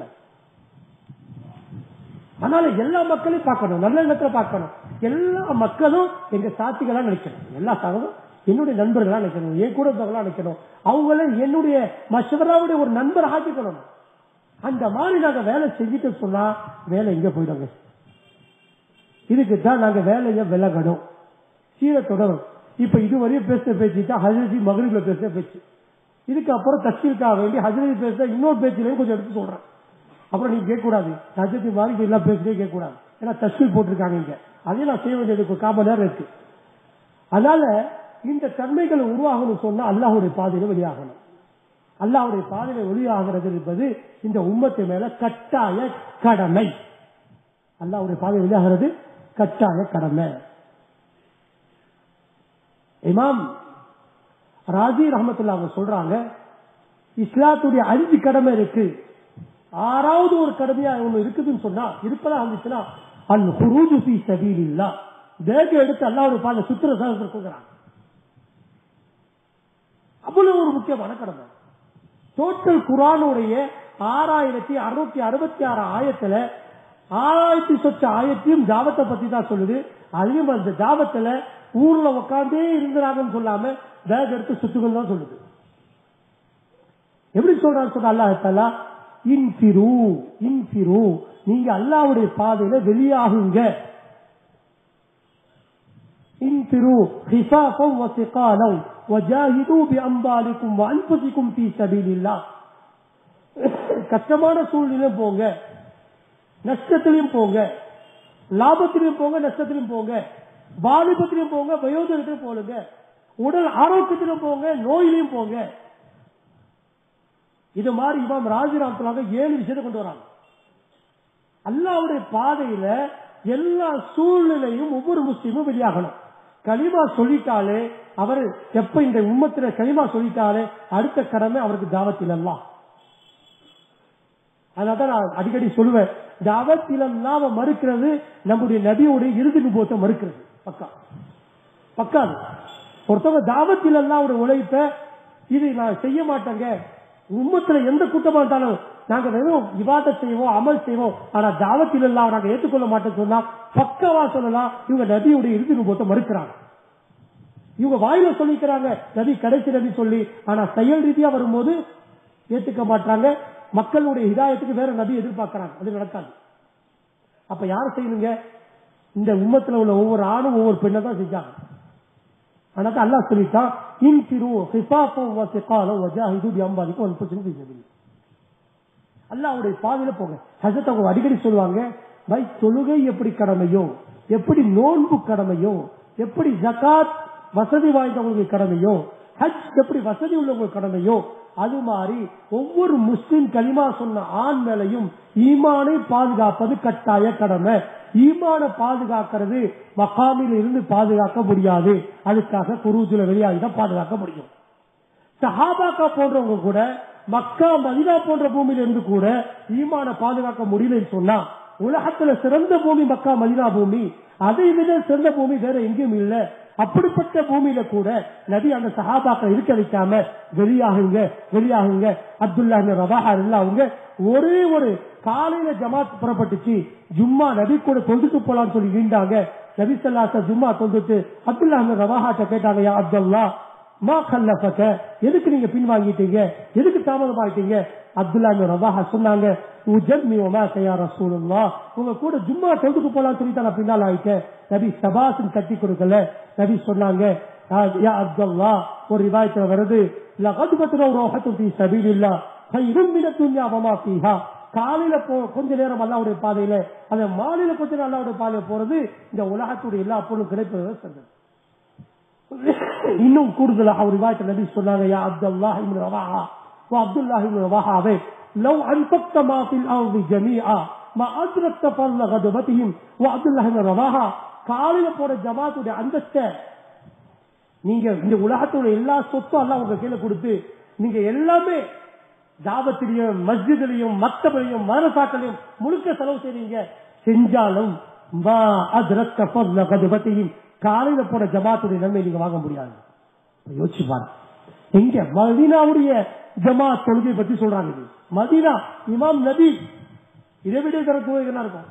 அதனால எல்லா மக்களையும் பார்க்கணும் நல்ல இடத்துல பார்க்கணும் எல்லா மக்களும் எங்க சாத்திகளா நினைக்கணும் எல்லா சகலும் என்னுடைய நண்பர்களா நினைக்கணும் என் கூட இருந்தவங்களா நினைக்கணும் அவங்கள என்னுடைய மஷவராவுடைய ஒரு நண்பர் ஆக்கிக்கணும் அந்த மாதிரி நாங்க வேலை செஞ்சுட்டு சொன்னா வேலை எங்க போயிடுங்க இதுக்கு தான் நாங்க வேலையை விலகணும் சீர தொடரும் இப்ப இதுவரையும் பேசுற பேச்சு தான் ஹஜரதி மகளிர்ல பேசுற பேச்சு இதுக்கு அப்புறம் தஸ்கீலுக்காக வேண்டி ஹஜரதி பேசுற இன்னொரு பேச்சுலையும் கொஞ்சம் எடுத்து சொல்றேன் அப்புறம் நீங்க கேட்க கூடாது ஹஜரதி மாதிரி எல்லாம் பேசுறதே கேட்க கூடாது ஏன்னா தஸ்கீல் போட்டிருக்காங்க இங்க அதையும் நான் செய்ய வேண்டியது ஒரு காம நேரம் இருக்கு அதனால இந்த தன்மைகள் உருவாகணும் சொன்னா அல்லாஹுடைய பாதையில வெளியாகணும் அல்லாஹுடைய பாதையில வெளியாகிறது என்பது இந்த உம்மத்து மேல கட்டாய கடமை அல்லாஹ்வுடைய பாதை வெளியாகிறது கட்டாய கடமை இமாம் ராஜி ரஹமத்துல்லா அவங்க சொல்றாங்க இஸ்லாத்துடைய அஞ்சு கடமை இருக்கு ஆறாவது ஒரு கடமையா ஒண்ணு இருக்குதுன்னு சொன்னா இருப்பதா இருந்துச்சுன்னா அல் ஹுரூஜு ஃபீ சபீலில்லா தேக எடுத்து அல்லாஹ்வுடைய பாதை சுத்திர சாஸ்திரம் கொடுக்குறாங்க அவ்வளவு ஒரு முக்கியமான கடமை டோட்டல் குரானுடைய ஆறாயிரத்தி அறுநூத்தி அறுபத்தி ஆறு ஆயத்துல ஆறாயிரத்தி சொச்ச ஆயத்தையும் தாவத்தை பத்தி தான் சொல்லுது அதையும் அந்த தாவத்துல ஊர்ல உட்காந்தே இருந்தாங்கன்னு சொல்லாம பேக் எடுத்து சுத்துங்கன்னு தான் சொல்லுது எப்படி சொல்றான்னு சொன்ன அல்லாஹ் தாலா இன்பிரு இன்பிரு நீங்க அல்லாவுடைய பாதையில வெளியாகுங்க انفروا خفافا وثقالا وجاهدوا بأموالكم وأنفسكم في سبيل الله கஷ்டமான சூழ்நிலையும் போங்க நஷ்டத்திலையும் போங்க லாபத்திலையும் போங்க நஷ்டத்திலையும் போங்க வாலிபத்திலையும் போங்க வயோதிகத்திலும் போலுங்க உடல் ஆரோக்கியத்திலும் போங்க நோயிலையும் போங்க இது மாதிரி இமாம் ராஜராமத்துலாக ஏழு விஷயத்தை கொண்டு வராங்க அல்லாவுடைய பாதையில எல்லா சூழ்நிலையும் ஒவ்வொரு முஸ்லீமும் வெளியாகணும் களிமா சொல்லிட்டாலே அவர் எப்ப இந்த உம்மத்தில களிமா சொல்லிட்டாலே அடுத்த கடமை அவருக்கு தாவத்தில் எல்லாம் அதனால நான் அடிக்கடி சொல்லுவேன் தாவத்தில் எல்லாம் மறுக்கிறது நம்முடைய நபியுடைய இறுதி நுபோத்தை மறுக்கிறது பக்கா பக்கா அது. ஒருத்தவங்க தாவத்தில் எல்லாம் ஒரு உழைப்ப இது நான் செய்ய மாட்டேங்க உம்மத்துல எந்த குற்றமா இருந்தாலும் நாங்க வெறும் விவாத செய்வோம் அமல் செய்வோம் ஆனா தாவத்தில் எல்லாம் நாங்க ஏற்றுக்கொள்ள மாட்டோம் சொன்னா பக்கவா சொல்லலாம் இவங்க நபியுடைய இறுதி நுபோத்தை மறுக்கிறாங்க இவங்க வாயில சொல்லிக்கிறாங்க நபி கடைசி நபி சொல்லி ஆனா செயல் ரீதியா வரும்போது ஏத்துக்க மாட்டாங்க மக்களுடைய ஹிதாயத்துக்கு வேற நபி எதிர்பார்க்கறாங்க அது நடக்காது அப்ப யார் செய்யணுங்க இந்த உம்மத்துல உள்ள ஒவ்வொரு ஆணும் ஒவ்வொரு பெண்ணை தான் செஞ்சாங்க ஆனா அல்லாஹ் சொல்லிட்டான் இன் திரு ஹிசாஃபம் வசிகாலம் வஜாஹிது பியம்பாதிக்கும் அன்புச்சுன்னு பேசுறது அல்லாவுடைய பாதையில போங்க ஹசத் அவங்க அடிக்கடி சொல்லுவாங்க பை தொழுகை எப்படி கடமையோ எப்படி நோன்பு கடமையோ எப்படி ஜகாத் வசதி வாய்ந்தவங்களுக்கு கடமையோ ஹஜ் எப்படி வசதி உள்ளவங்களுக்கு கடமையோ அது மாதிரி ஒவ்வொரு முஸ்லிம் கலிமா சொன்ன ஆண் மேலையும் ஈமானை பாதுகாப்பது கட்டாய கடமை ஈமான பாதுகாக்கிறது மகாமில் இருந்து பாதுகாக்க முடியாது அதுக்காக குருஜுல வெளியாகி தான் பாதுகாக்க முடியும் சஹாபாக்கா போன்றவங்க கூட மக்கா மதினா போன்ற பூமியில இருந்து கூட ஈமான பாதுகாக்க முடியலன்னு சொன்னா உலகத்துல சிறந்த பூமி மக்கா மதினா பூமி அதை விட சிறந்த பூமி வேற எங்கேயும் இல்ல அப்படிப்பட்ட பூமியில கூட நபி அந்த சஹாபாக்கள் இருக்க வைக்காம வெளியாகுங்க வெளியாகுங்க அப்துல்லா ரவாஹா இல்ல அவங்க ஒரே ஒரு காலையில ஜமாத் புறப்பட்டுச்சு ஜும்மா நபி கூட தொண்டுட்டு போலான்னு சொல்லி நீண்டாங்க நபி சொல்லாச ஜும்மா தொண்டுட்டு அப்துல்லா ரவாஹாட்ட கேட்டாங்க யா அப்துல்லா மா கல்லஃபக எதுக்கு நீங்க பின்வாங்கிட்டீங்க எதுக்கு தாமதமாயிட்டீங்க அப்துல்லா ரவாஹா சொன்னாங்க உஜர்மி ஒமா செய்யா ரசூலுல்லா உங்க கூட ஜும்மா தொகுக்கு போலாம் சொல்லி நான் பின்னால் ஆயிட்டேன் நபி சபாசன் கட்டி கொடுக்கல நபி சொன்னாங்க "ஆ, யா அப்துல்லா ஒரு ரிவாயத்துல வருது லகது பத்திர ரோஹத்து ஃபீ சபீலில்லா கைரும் மின துன்யா வமா ஃபீஹா காலையில போ கொஞ்ச நேரம் அல்லாவுடைய பாதையில அந்த மாலையில கொஞ்ச நேரம் அல்லாவுடைய பாதையில போறது இந்த உலகத்துடைய எல்லா பொருளும் கிடைப்பது சொன்னது இன்னும் கூடுதலாக ஒரு வாய்ப்பு நபி சொன்னாங்க யா அப்துல்லாஹ் இப்னு ரவாஹா வா அப்துல்லாஹ் இப்னு ரவாஹாவே லவ் அன்ஃபக்த மா ஃபில் அர்தி ஜமீஆ மா அத்ரக்த ஃபர்ல கதுபதிஹிம் வா அப்துல்லாஹ் இப்னு ரவாஹா காலையில போற ஜமாத்துடைய அந்தஸ்தை நீங்க இந்த உலகத்தோட எல்லா சொத்தும் எல்லாம் உங்க கீழே கொடுத்து நீங்க எல்லாமே தாபத்திலையும் மஸ்ஜிதிலையும் மத்தபடியும் மதரசாக்களையும் முழுக்க செலவு செய்றீங்க செஞ்சாலும் மா அத்ரக்த ஃபர்ல கதுபதிஹிம் காலையில போற ஜமாத்துடைய நன்மை நீங்க வாங்க முடியாது யோசிச்சு பாருங்க எங்க மதீனாவுடைய ஜமாத் தொழுகை பத்தி சொல்றாங்க இது மதீனா இமாம் நபி இதை விட தர தொழுகைனா இருக்கும்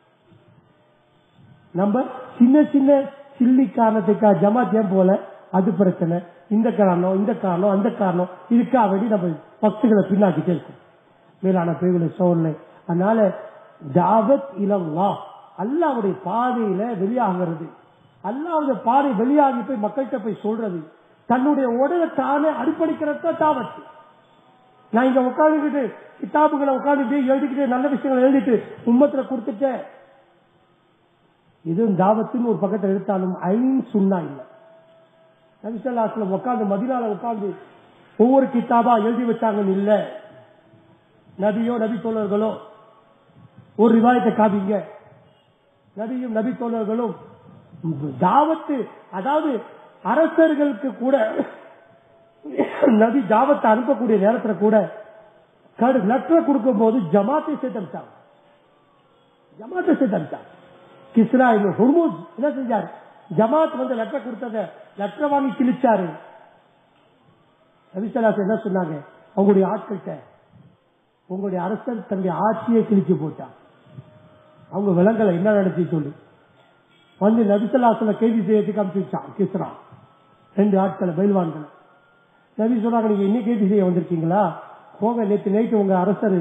நம்ம சின்ன சின்ன சில்லி காரணத்துக்கா ஜமாத் ஏன் போல அது பிரச்சனை இந்த காரணம் இந்த காரணம் அந்த காரணம் இதுக்காக வேண்டி நம்ம பக்துகளை பின்னாக்கிட்டே இருக்கும் மேலான பேர்களை சோழனை அதனால தாவத் இலவா அல்லாவுடைய பாதையில வெளியாகிறது அல்லாவுடைய பாதை வெளியாகி போய் மக்கள்கிட்ட போய் சொல்றது தன்னுடைய உடலை தானே அர்ப்பணிக்கிறது தாவத்து நான் இங்க உட்காந்துக்கிட்டு கிதாபுகளை உட்காந்துட்டு எழுதிக்கிட்டு நல்ல விஷயங்களை எழுதிட்டு உம்மத்துல கொடுத்துட்டேன் இதுவும் தாவத்துன்னு ஒரு பக்கத்தில் எடுத்தாலும் ஐன் சுண்ணா இல்லை நபிசல்லாஸ்ல உட்காந்து மதினால உட்காந்து ஒவ்வொரு கிதாபா எழுதி வச்சாங்கன்னு இல்ல நபியோ நபி தோழர்களோ ஒரு ரிவாயத்தை காமிங்க நபியும் நபி தோழர்களும் தாவத்து அதாவது அரசர்களுக்கு கூட நபி தாவத்தை அனுப்பக்கூடிய நேரத்துல கூட லெட்டர் கொடுக்கும் போது ஜமாத்தை சேர்த்தமிச்சாங்க ஜமாத்தை சேர்த்தமிச்சாங்க கிஸ்ரா ஹுர்மூஸ் என்ன செஞ்சாரு ஜமாத் வந்து லெட்டர் கொடுத்தத லெட்டர் வாங்கி கிழிச்சாரு நபிசலாஸ் என்ன சொன்னாங்க அவங்களுடைய ஆட்கள்கிட்ட உங்களுடைய அரசர் தன்னுடைய ஆட்சியை கிழிச்சு போட்டான் அவங்க விலங்கலை என்ன நடத்தி சொல்லி வந்து நபிசல்லாசல கைது செய்யறதுக்கு அனுப்பிச்சு வச்சான் கிஸ்ரா ரெண்டு ஆட்களை பயில்வான்களை நபி சொன்னாங்க நீங்க இன்னைக்கு கைது செய்ய வந்திருக்கீங்களா போங்க நேற்று நைட்டு உங்க அரசர்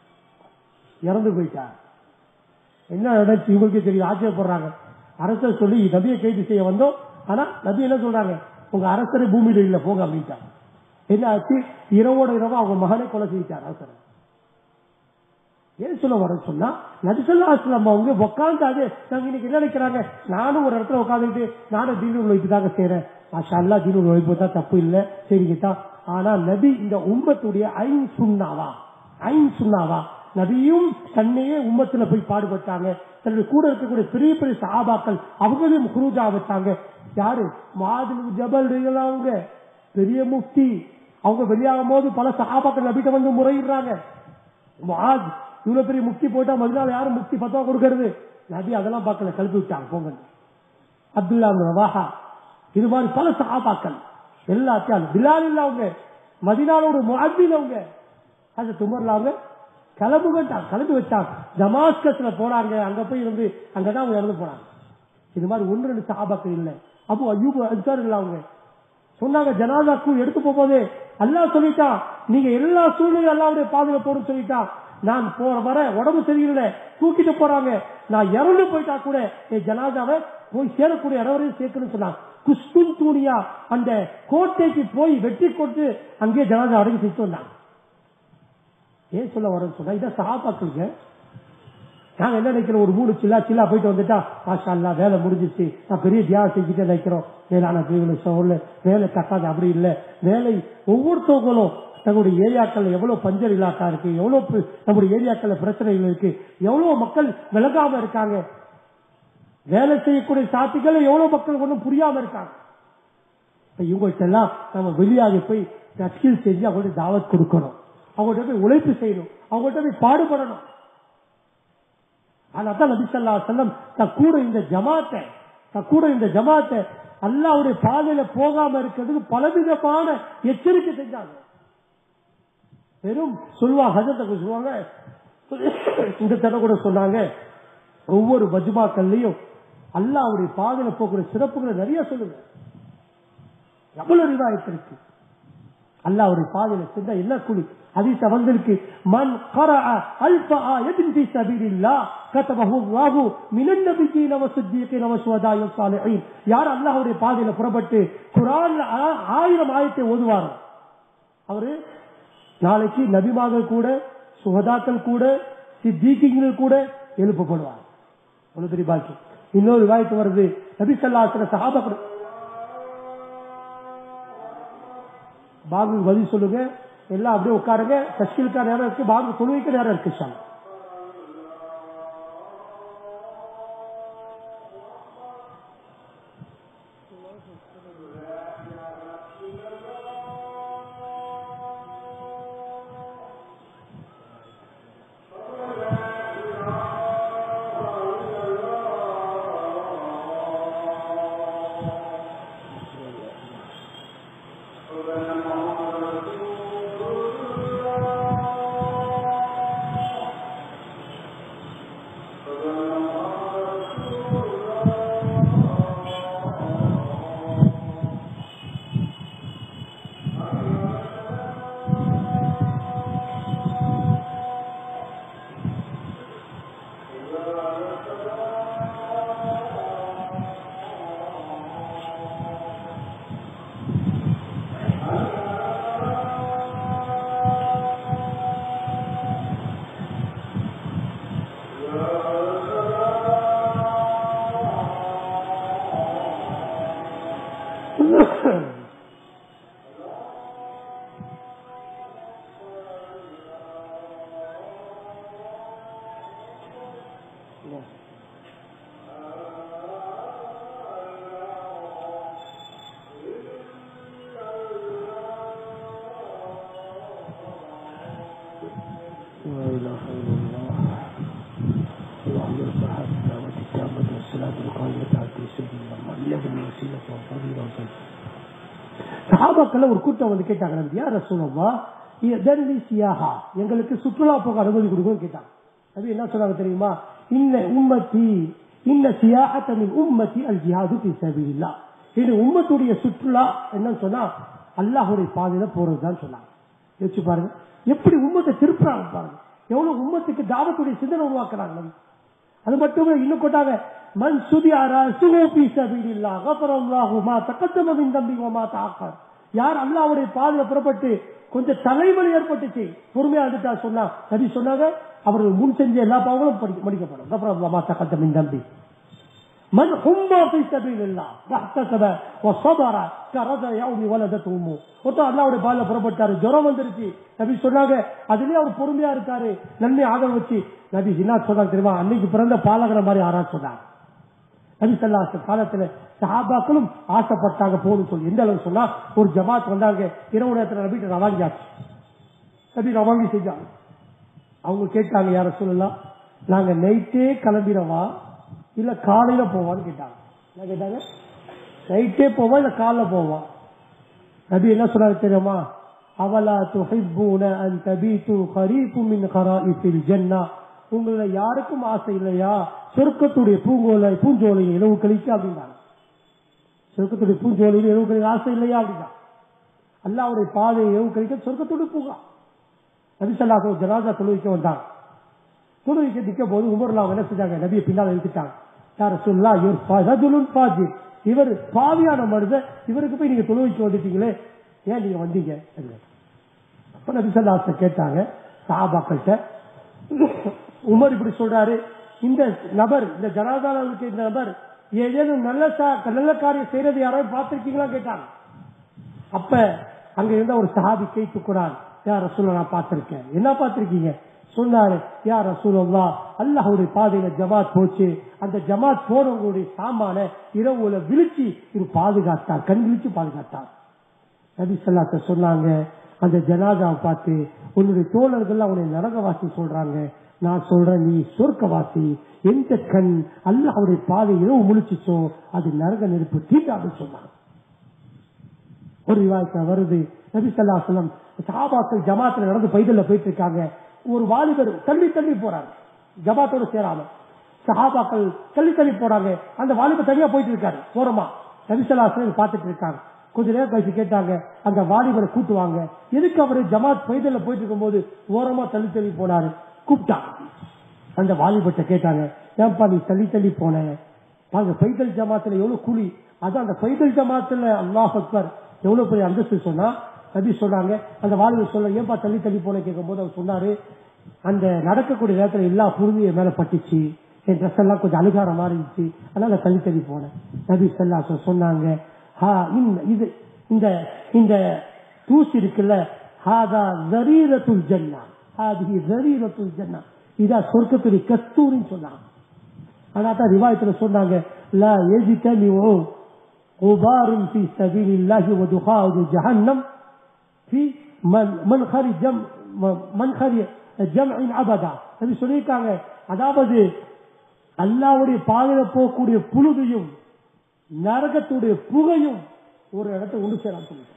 இறந்து போயிட்டார் என்ன நடந்துச்சு இவங்களுக்கே தெரியும் ஆச்சரியப்படுறாங்க அரசர் சொல்லி நபியை கைது செய்ய வந்தோம் ஆனா நபி என்ன சொல்றாங்க உங்க அரசர் பூமியில இல்ல போங்க அப்படின்ட்டாங்க என்ன ஆச்சு இரவோட இரவா அவங்க மகனை கொலை செய்யிட்டார் அரசர் ஏன் சொல்ல வர சொன்னா நபிசல்லாஸ்லாம் அவங்க உட்காந்தாது நாங்க இன்னைக்கு என்ன நினைக்கிறாங்க நானும் ஒரு இடத்துல உட்காந்துட்டு நானும் தீனூர் உழைப்பு தாங்க செய்யறேன் மாஷா அல்லா தீனூர் உழைப்பு தான் தப்பு இல்ல சரிங்க தான் ஆனா நபி இந்த உம்மத்துடைய ஐன் சுண்ணாவா ஐன் சுண்ணாவா நபியும் தன்னையே உம்மத்துல போய் பாடுபட்டாங்க தன்னுடைய கூட இருக்கக்கூடிய பெரிய பெரிய சாபாக்கள் அவங்களையும் குருஜா வச்சாங்க யாரு மாதிரி ஜபல் அவங்க பெரிய முஃப்தி அவங்க வெளியாகும் போது பல சகாபாக்கள் நபிட்ட வந்து முறையிடுறாங்க முஆத் இவ்வளவு பெரிய முக்தி போட்டா மறுநாள் யாரும் முக்தி பத்தா கொடுக்கறது நபி அதெல்லாம் பார்க்கல கழுப்பி விட்டாங்க போங்க அப்துல்லா ரவாஹா இது மாதிரி பல சகாபாக்கள் எல்லாத்தையும் பிலால் இல்ல அவங்க மதினால ஒரு முஅத்தின் அவங்க அது துமர்ல அவங்க கிளம்புகட்டாங்க கிளம்பி வச்சாங்க ஜமாஸ்கஸ்ல போனாங்க அங்க போய் இருந்து அங்கதான் அவங்க இறந்து போனாங்க இது மாதிரி ஒன்று ரெண்டு சகாபாக்கள் இல்லை அப்போ ஐயூப் அன்சார் இல்ல அவங்க சொன்னாங்க ஜனாதாக்கு எடுத்து போகும்போது அல்லாஹ் சொல்லிட்டான் நீங்க எல்லா சூழ்நிலையும் அல்லாவுடைய பாதையில போடும் சொல்லிட்டான் நான் போற வர உடம்பு சரியில்லை தூக்கிட்டு போறாங்க நான் இறந்து போயிட்டா கூட என் ஜனாதாவை போய் சேரக்கூடிய இடவரையும் சேர்க்கணும்னு சொன்னாங்க குஸ்துன் தூணியா அந்த கோட்டைக்கு போய் வெற்றி கொண்டு அங்கேயே ஜனாதா அடங்கி செஞ்சு வந்தாங்க ஏன் சொல்ல வரேன்னு சொன்னா இதான் சகாபாக்களுங்க நாங்க என்ன நினைக்கிறோம் ஒரு மூணு சில்லா சில்லா போயிட்டு வந்துட்டா மாஷா அல்லா வேலை முடிஞ்சிச்சு நான் பெரிய தியாகம் செஞ்சுட்டே நினைக்கிறோம் வேளாண் சொல்ல வேலை கட்டாது அப்படி இல்லை வேலை ஒவ்வொருத்தவங்களும் தங்களுடைய ஏரியாக்கள் எவ்வளவு பஞ்சர் இலாக்கா இருக்கு எவ்வளவு பி- நம்முடைய ஏரியாக்கள்ல பிரச்சனைகள் இருக்கு எவ்வளவு மக்கள் விலகாம இருக்காங்க வேலை செய்யக்கூடிய சாத்திகள் எவ்வளவு மக்கள் ஒன்றும் புரியாம இருக்காங்க இப்ப இவங்கள்ட்ட எல்லாம் நம்ம வெளியாக போய் ஸ்கில் செஞ்சு அவங்கள்ட்ட தாவத் கொடுக்கணும் அவங்கள்ட்ட போய் உழைப்பு செய்யணும் அவங்கள்ட்ட போய் பாடுபடணும் அதான் நபி ஸல்லல்லாஹு அலைஹி வஸல்லம் தன் கூட இந்த ஜமாத்தை தன் கூட இந்த ஜமாத்தை அல்லாஹ்வுடைய பாதையில போகாம இருக்கிறதுக்கு பலவிதமான எச்சரிக்கை செஞ்சாங்க வெறும் சொல்வா ஹஜத்தை சொல்லுவாங்க இந்த தடவை கூட சொன்னாங்க ஒவ்வொரு மஜ்மாக்கள்லயும் அல்லாஹ்வுடைய பாதையில போகிற சிறப்புகளை நிறைய சொல்லுங்க எவ்வளவு ரிவாயத்து இருக்கு அல்லாஹ்வுடைய பாதையில செஞ்சா என்ன கூலி ஹதீஸ் வந்திருக்கு மன் قرأ ألف آية في سبيل الله كتبه الله من النبيين والصديقين والشهداء والصالحين யார் அல்லாஹ்வுடைய பாதையில புறப்பட்டு குர்ஆன்ல ஆ- ஆயிரம் ஆயத்தை ஓதுவாரோ அவரு நாளைக்கு நபிமார்கள் கூட சுகதாக்கள் கூட சித்திகள் கூட எழுப்பப்படுவார் அவ்வளவு பெரிய பாக்கியம் இன்னொரு வாய்ப்பு வருது நபி சல்லாசிர சஹாபாக்கள் பாபு பதில் சொல்லுங்க எல்லாம் அப்படியே உட்காருங்க தஷ்கிலுக்கா நேரம் இருக்கு பாபு தொழுவைக்கு நேரம் இருக்கு ஷாம் لا إله إلا الله اللهم ارفع هذه الدعوة التامة والصلاة القائمة على سيدنا محمد الوسيلة والفضيلة والفضيلة சஹாபாக்கள் ஒரு கூட்டம் வந்து கேட்டாங்க நபி யார் ரசூலல்லா தர்லி சியாஹா எங்களுக்கு சுற்றுலா போக அனுமதி கொடுக்கணும்னு கேட்டாங்க அது என்ன சொன்னாங்க தெரியுமா இன்ன உம்மத்தி இன்ன சியாஹத்தமின் உம்மத்தி அல் ஜிஹாது பி சபீலில்லா இது உம்மத்துடைய சுற்றுலா என்னன்னு சொன்னா அல்லாஹுடைய பாதையில போறதுதான் சொன்னாங்க யோசிச்சு பாருங்க எப்படி உம்மத்தை திருப்புறாங்க பாருங்க எவ்வளவு உம்மத்துக்கு தாவத்துடைய சிந்தனை உருவாக்குறாங்க அது மட்டுமே இன்னும் கொண்டாங்க மண் சுதி அரசுபி சபீலில்லா கபரல்லாஹு மா தக்கத்தம மின் தம்பி மா தாக்கர் யார் அல்லாஹ்வுடைய பாதையில புறப்பட்டு கொஞ்சம் தலைவலி ஏற்பட்டுச்சு பொறுமையா இருந்துட்டா சொன்னா நபி சொன்னாங்க அவர்கள் முன் செஞ்ச எல்லா பாவங்களும் படிக்க மடிக்கப்படும் கபரல்லாஹு மா தக்கத்தம மின் தம்பி من هم في سبيل الله واحتسب وصبر كرد يوم ولدته امه ஒருத்தர் அல்லாவுடைய பால புறப்பட்டாரு ஜுரம் வந்துருச்சு நபி சொன்னாங்க அதுலயே அவர் பொறுமையா இருக்காரு நன்மை ஆக வச்சு நபி என்ன சொன்னாங்க தெரியுமா அன்னைக்கு பிறந்த பாலகர மாதிரி ஆறா சொன்னாங்க நபி சல்லாச காலத்துல சஹாபாக்களும் ஆசைப்பட்டாங்க போகணும்னு சொல்லி எந்த அளவுக்கு சொன்னா ஒரு ஜமாத் வந்தாங்க இரவு நேரத்துல நபிட்டு ரவாங்கியாச்சு நபி ரவாங்கி செஞ்சாங்க அவங்க கேட்டாங்க யார சொல்லலாம் நாங்க நைட்டே கிளம்பிடவா இல்ல காலையில போவான்னு கேட்டாங்க என்ன கேட்டாங்க நைட்டே போவா இல்ல காலைல போவா நபி என்ன சொன்னாரு தெரியுமா அவலா துஹிப்பூன அன் தபீது கரீபு மின் கராயிஃபில் ஜன்னா உங்கள யாருக்கும் ஆசை இல்லையா சொர்க்கத்துடைய பூங்கோலை பூஞ்சோலையை இரவு கழிக்க அப்படின்னாங்க சொர்க்கத்துடைய பூஞ்சோலையில் இரவு கழிக்க ஆசை இல்லையா அப்படின்னா அல்லாவுடைய பாதையை இரவு கழிக்க சொர்க்கத்துடைய பூங்கா நபிசல்லாசோ ஜனாதா தொழுவிக்க வந்தாங்க தொழுவிக்க நிக்க போது உமர்லாம் என்ன செஞ்சாங்க நபியை பின்னால் எழுத்துட்டாங்க யார சொல்லா இவர் ரஜுலுன் பாஜி இவர் பாவியான மனிதர் இவருக்கு போய் நீங்க தொழுவிக்க வந்துட்டீங்களே ஏன் நீங்க வந்தீங்க அப்ப நபிசல்லாச கேட்டாங்க சாபாக்கள்கிட்ட உமர் இப்படி சொல்றாரு இந்த நபர் இந்த ஜனாதாரர்களுக்கு இந்த நபர் ஏதேனும் நல்ல சா- நல்ல காரியம் செய்யறது யாராவது பார்த்திருக்கீங்களா கேட்டாங்க அப்ப அங்க இருந்த ஒரு சஹாபி கை துக்குறான் யார் ரசூல நான் பார்த்திருக்கேன் என்ன பார்த்திருக்கீங்க சொன்னாரு யார் ரசூலல்லா அல்லாஹுடைய பாதையில ஜமாத் போச்சு அந்த ஜமாத் போனவங்களுடைய சாமான இரவுல விழிச்சு இது பாதுகாத்தார் கண் விழிச்சு பாதுகாத்தார் நபி சொல்லாத்த சொன்னாங்க அந்த ஜனாதாவை பார்த்து உன்னுடைய தோழர்கள் அவனை நரகவாசி சொல்றாங்க நான் சொல்றேன் நீ சொர்க்கவாசி எந்த கண் அல்லாஹ்வுடைய பாதை இரவு முழிச்சுச்சோ அது நரக நெருப்பு தீண்டாதுன்னு சொன்னாங்க ஒரு விவாதத்துல வருது நபி சொல்லா சொல்லம் சஹாபாக்கள் ஜமாத்துல நடந்து பைதல்ல போயிட்டு இருக்காங்க ஒரு வாலிபர் தள்ளி தள்ளி போறாங்க ஜமாத்தோட சேராம சஹாபாக்கள் தள்ளி தள்ளி போறாங்க அந்த வாலிபர் தனியா போயிட்டு இருக்காரு ஓரமா நபி சொல்லா சொல்லம் பார்த்துட்டு இருக்காங்க கொஞ்ச நேரம் கழிச்சு கேட்டாங்க அந்த வாலிபரை கூட்டுவாங்க எதுக்கு அவரு ஜமாத் பைதல்ல போயிட்டு இருக்கும்போது ஓரமா தள்ளி தள்ளி போனாரு கூப்பிட்டாங்க அந்த வாலிபட்ட கேட்டாங்க ஏன்பா நீ தள்ளி தள்ளி போன பாருங்க பைதல் ஜமாத்துல எவ்வளவு கூலி அதான் அந்த பைதல் ஜமாத்துல அல்லாஹ் அக்பர் எவ்வளவு பெரிய அந்தஸ்து சொன்னா நபி சொன்னாங்க அந்த வாலிபர் சொல்ல ஏன்பா தள்ளி தள்ளி போன கேட்கும் போது அவர் சொன்னாரு அந்த நடக்கக்கூடிய நேரத்துல எல்லா புழுதியும் என் மேல பட்டுச்சு என் ட்ரெஸ் எல்லாம் கொஞ்சம் அழுகார மாதிரி இருந்துச்சு அதனால தள்ளி தள்ளி போனேன் நபி சொல்லா சொன்னாங்க "ஹா, இந்த- இது இந்த இந்த தூசி இருக்குல்ல ஹாதா ஜரீரத்துல் ஜன்னா ஹாதிஹி ஜரீரத்துல் ஜன்னா இதா சொர்க்கத்துடைய கஸ்தூரின்னு சொன்னாங்க ஆனா தான் ரிவாயத்துல சொன்னாங்க லா يجتمع غبار في سبيل الله ودخان جهنم في من منخر جمع منخر جمع ابدا நபி சொல்லியிருக்காங்க அதாவது அல்லாவுடைய பாதையில போகக்கூடிய புழுதியும் நரகத்துடைய புகையும் ஒரு இடத்தை ஒன்று சேராம சொல்லிட்டாங்க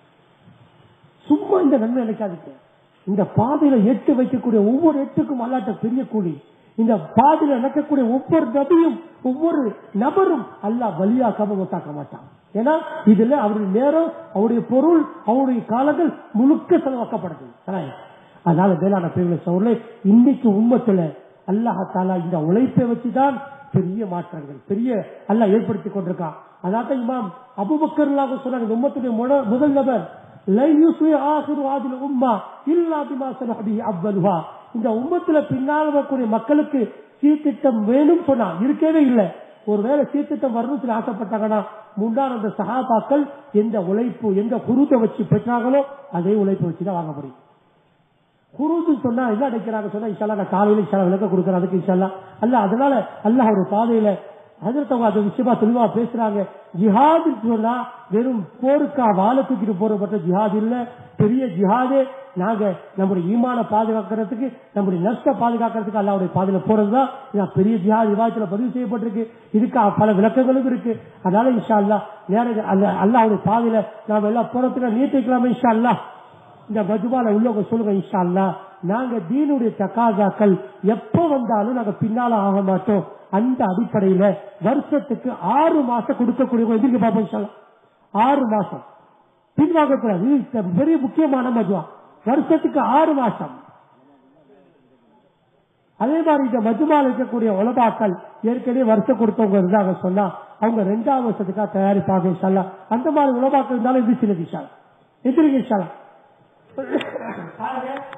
சும்மா இந்த நன்மை நினைக்காதீங்க இந்த பாதையில எட்டு வைக்கக்கூடிய ஒவ்வொரு எட்டுக்கும் அல்லாட்ட பெரிய கூலி இந்த பாதையில நடக்கக்கூடிய ஒவ்வொரு நபியும் ஒவ்வொரு நபரும் அல்லாஹ் வழியாக்காம ஒத்தாக்க மாட்டான் ஏன்னா இதுல அவருடைய நேரம் அவருடைய பொருள் அவருடைய காலங்கள் முழுக்க செலவாக்கப்படுது சரியா? அதனால மேலான பேர்களை சொல்ல இன்னைக்கு உண்மத்துல அல்லாஹாலா இந்த உழைப்பை வச்சுதான் பெரிய மாற்றங்கள் பெரிய அல்லாஹ் ஏற்படுத்தி கொண்டிருக்கான் அதான் இமாம் அபுபக்கர்லாக சொன்னாங்க இந்த உம்மத்துடைய முத- முதல் நபர் "லன் யுஸ்லி ஆகிரு ஆதில் உம்மா இல்லா பிமா சலஹ பிஹி அவ்வலுஹா." இந்த உம்மத்துல பின்னால் வரக்கூடிய மக்களுக்கு சீர்திட்டம் வேணும் சொன்னா இருக்கவே இல்லை ஒருவேளை சீர்திட்டம் வரணும்னு சொல்லி ஆசைப்பட்டாங்கன்னா முன்னாள் அந்த சகாபாக்கள் எந்த உழைப்பு எந்த குருத்தை வச்சு பெற்றாங்களோ அதே உழைப்பை வச்சுதான் வாங்க முடியும் குருது சொன்னா என்ன அடைக்கிறாங்க சொன்னா இன்ஷால்லா நான் காலையில இன்ஷால்லா விளக்க கொடுக்குறேன் அதுக்கு இன்ஷால்லா அல்ல அதனால அல்லாஹ் ஒரு பாதையில அதிர்த்தவங்க அது விஷயமா தெளிவா பேசுறாங்க ஜிஹாது சொன்னா வெறும் போருக்கா வாழ தூக்கிட்டு போற மட்டும் ஜிஹாத் இல்ல பெரிய ஜிஹாதே நாங்க நம்முடைய ஈமான பாதுகாக்கிறதுக்கு நம்முடைய நஷ்ட பாதுகாக்கிறதுக்கு அல்லாவுடைய பாதையில போறதுதான் இதான் பெரிய ஜிஹாத் விவாதத்துல பதிவு செய்யப்பட்டிருக்கு இதுக்கு பல விளக்கங்களும் இருக்கு அதனால இன்ஷா அல்லா நேர அல்லாவுடைய பாதையில நாம எல்லாம் போறதுக்கு நீட்டிக்கலாமே இன்ஷா அல்லா இந்த மஜுபால உள்ளவங்க சொல்லுங்க இன்ஷா அல்லா நாங்க தீனுடைய தக்காசாக்கள் எப்ப வந்தாலும் நாங்க பின்னால ஆக மாட்டோம் அந்த அடிப்படையில வருஷத்துக்கு ஆறு மாசம் கொடுக்கக்கூடிய எதிர்க்க பார்ப்போம் இன்ஷா அல்லாஹ். ஆறு மாசம் பின்வாங்க கூடாது இது பெரிய முக்கியமான மதுவா வருஷத்துக்கு ஆறு மாசம் அதே மாதிரி இந்த மஜ்மால இருக்கக்கூடிய உலகாக்கள் ஏற்கனவே வருஷம் கொடுத்தவங்க இருந்தாங்க சொன்னா அவங்க ரெண்டாவது வருஷத்துக்காக தயாரிப்பாங்க இன்ஷால்லா அந்த மாதிரி உலகாக்கள் இருந்தாலும் இது சில விஷயம் எதிர்க்கு இன்ஷால்லா பாருங்க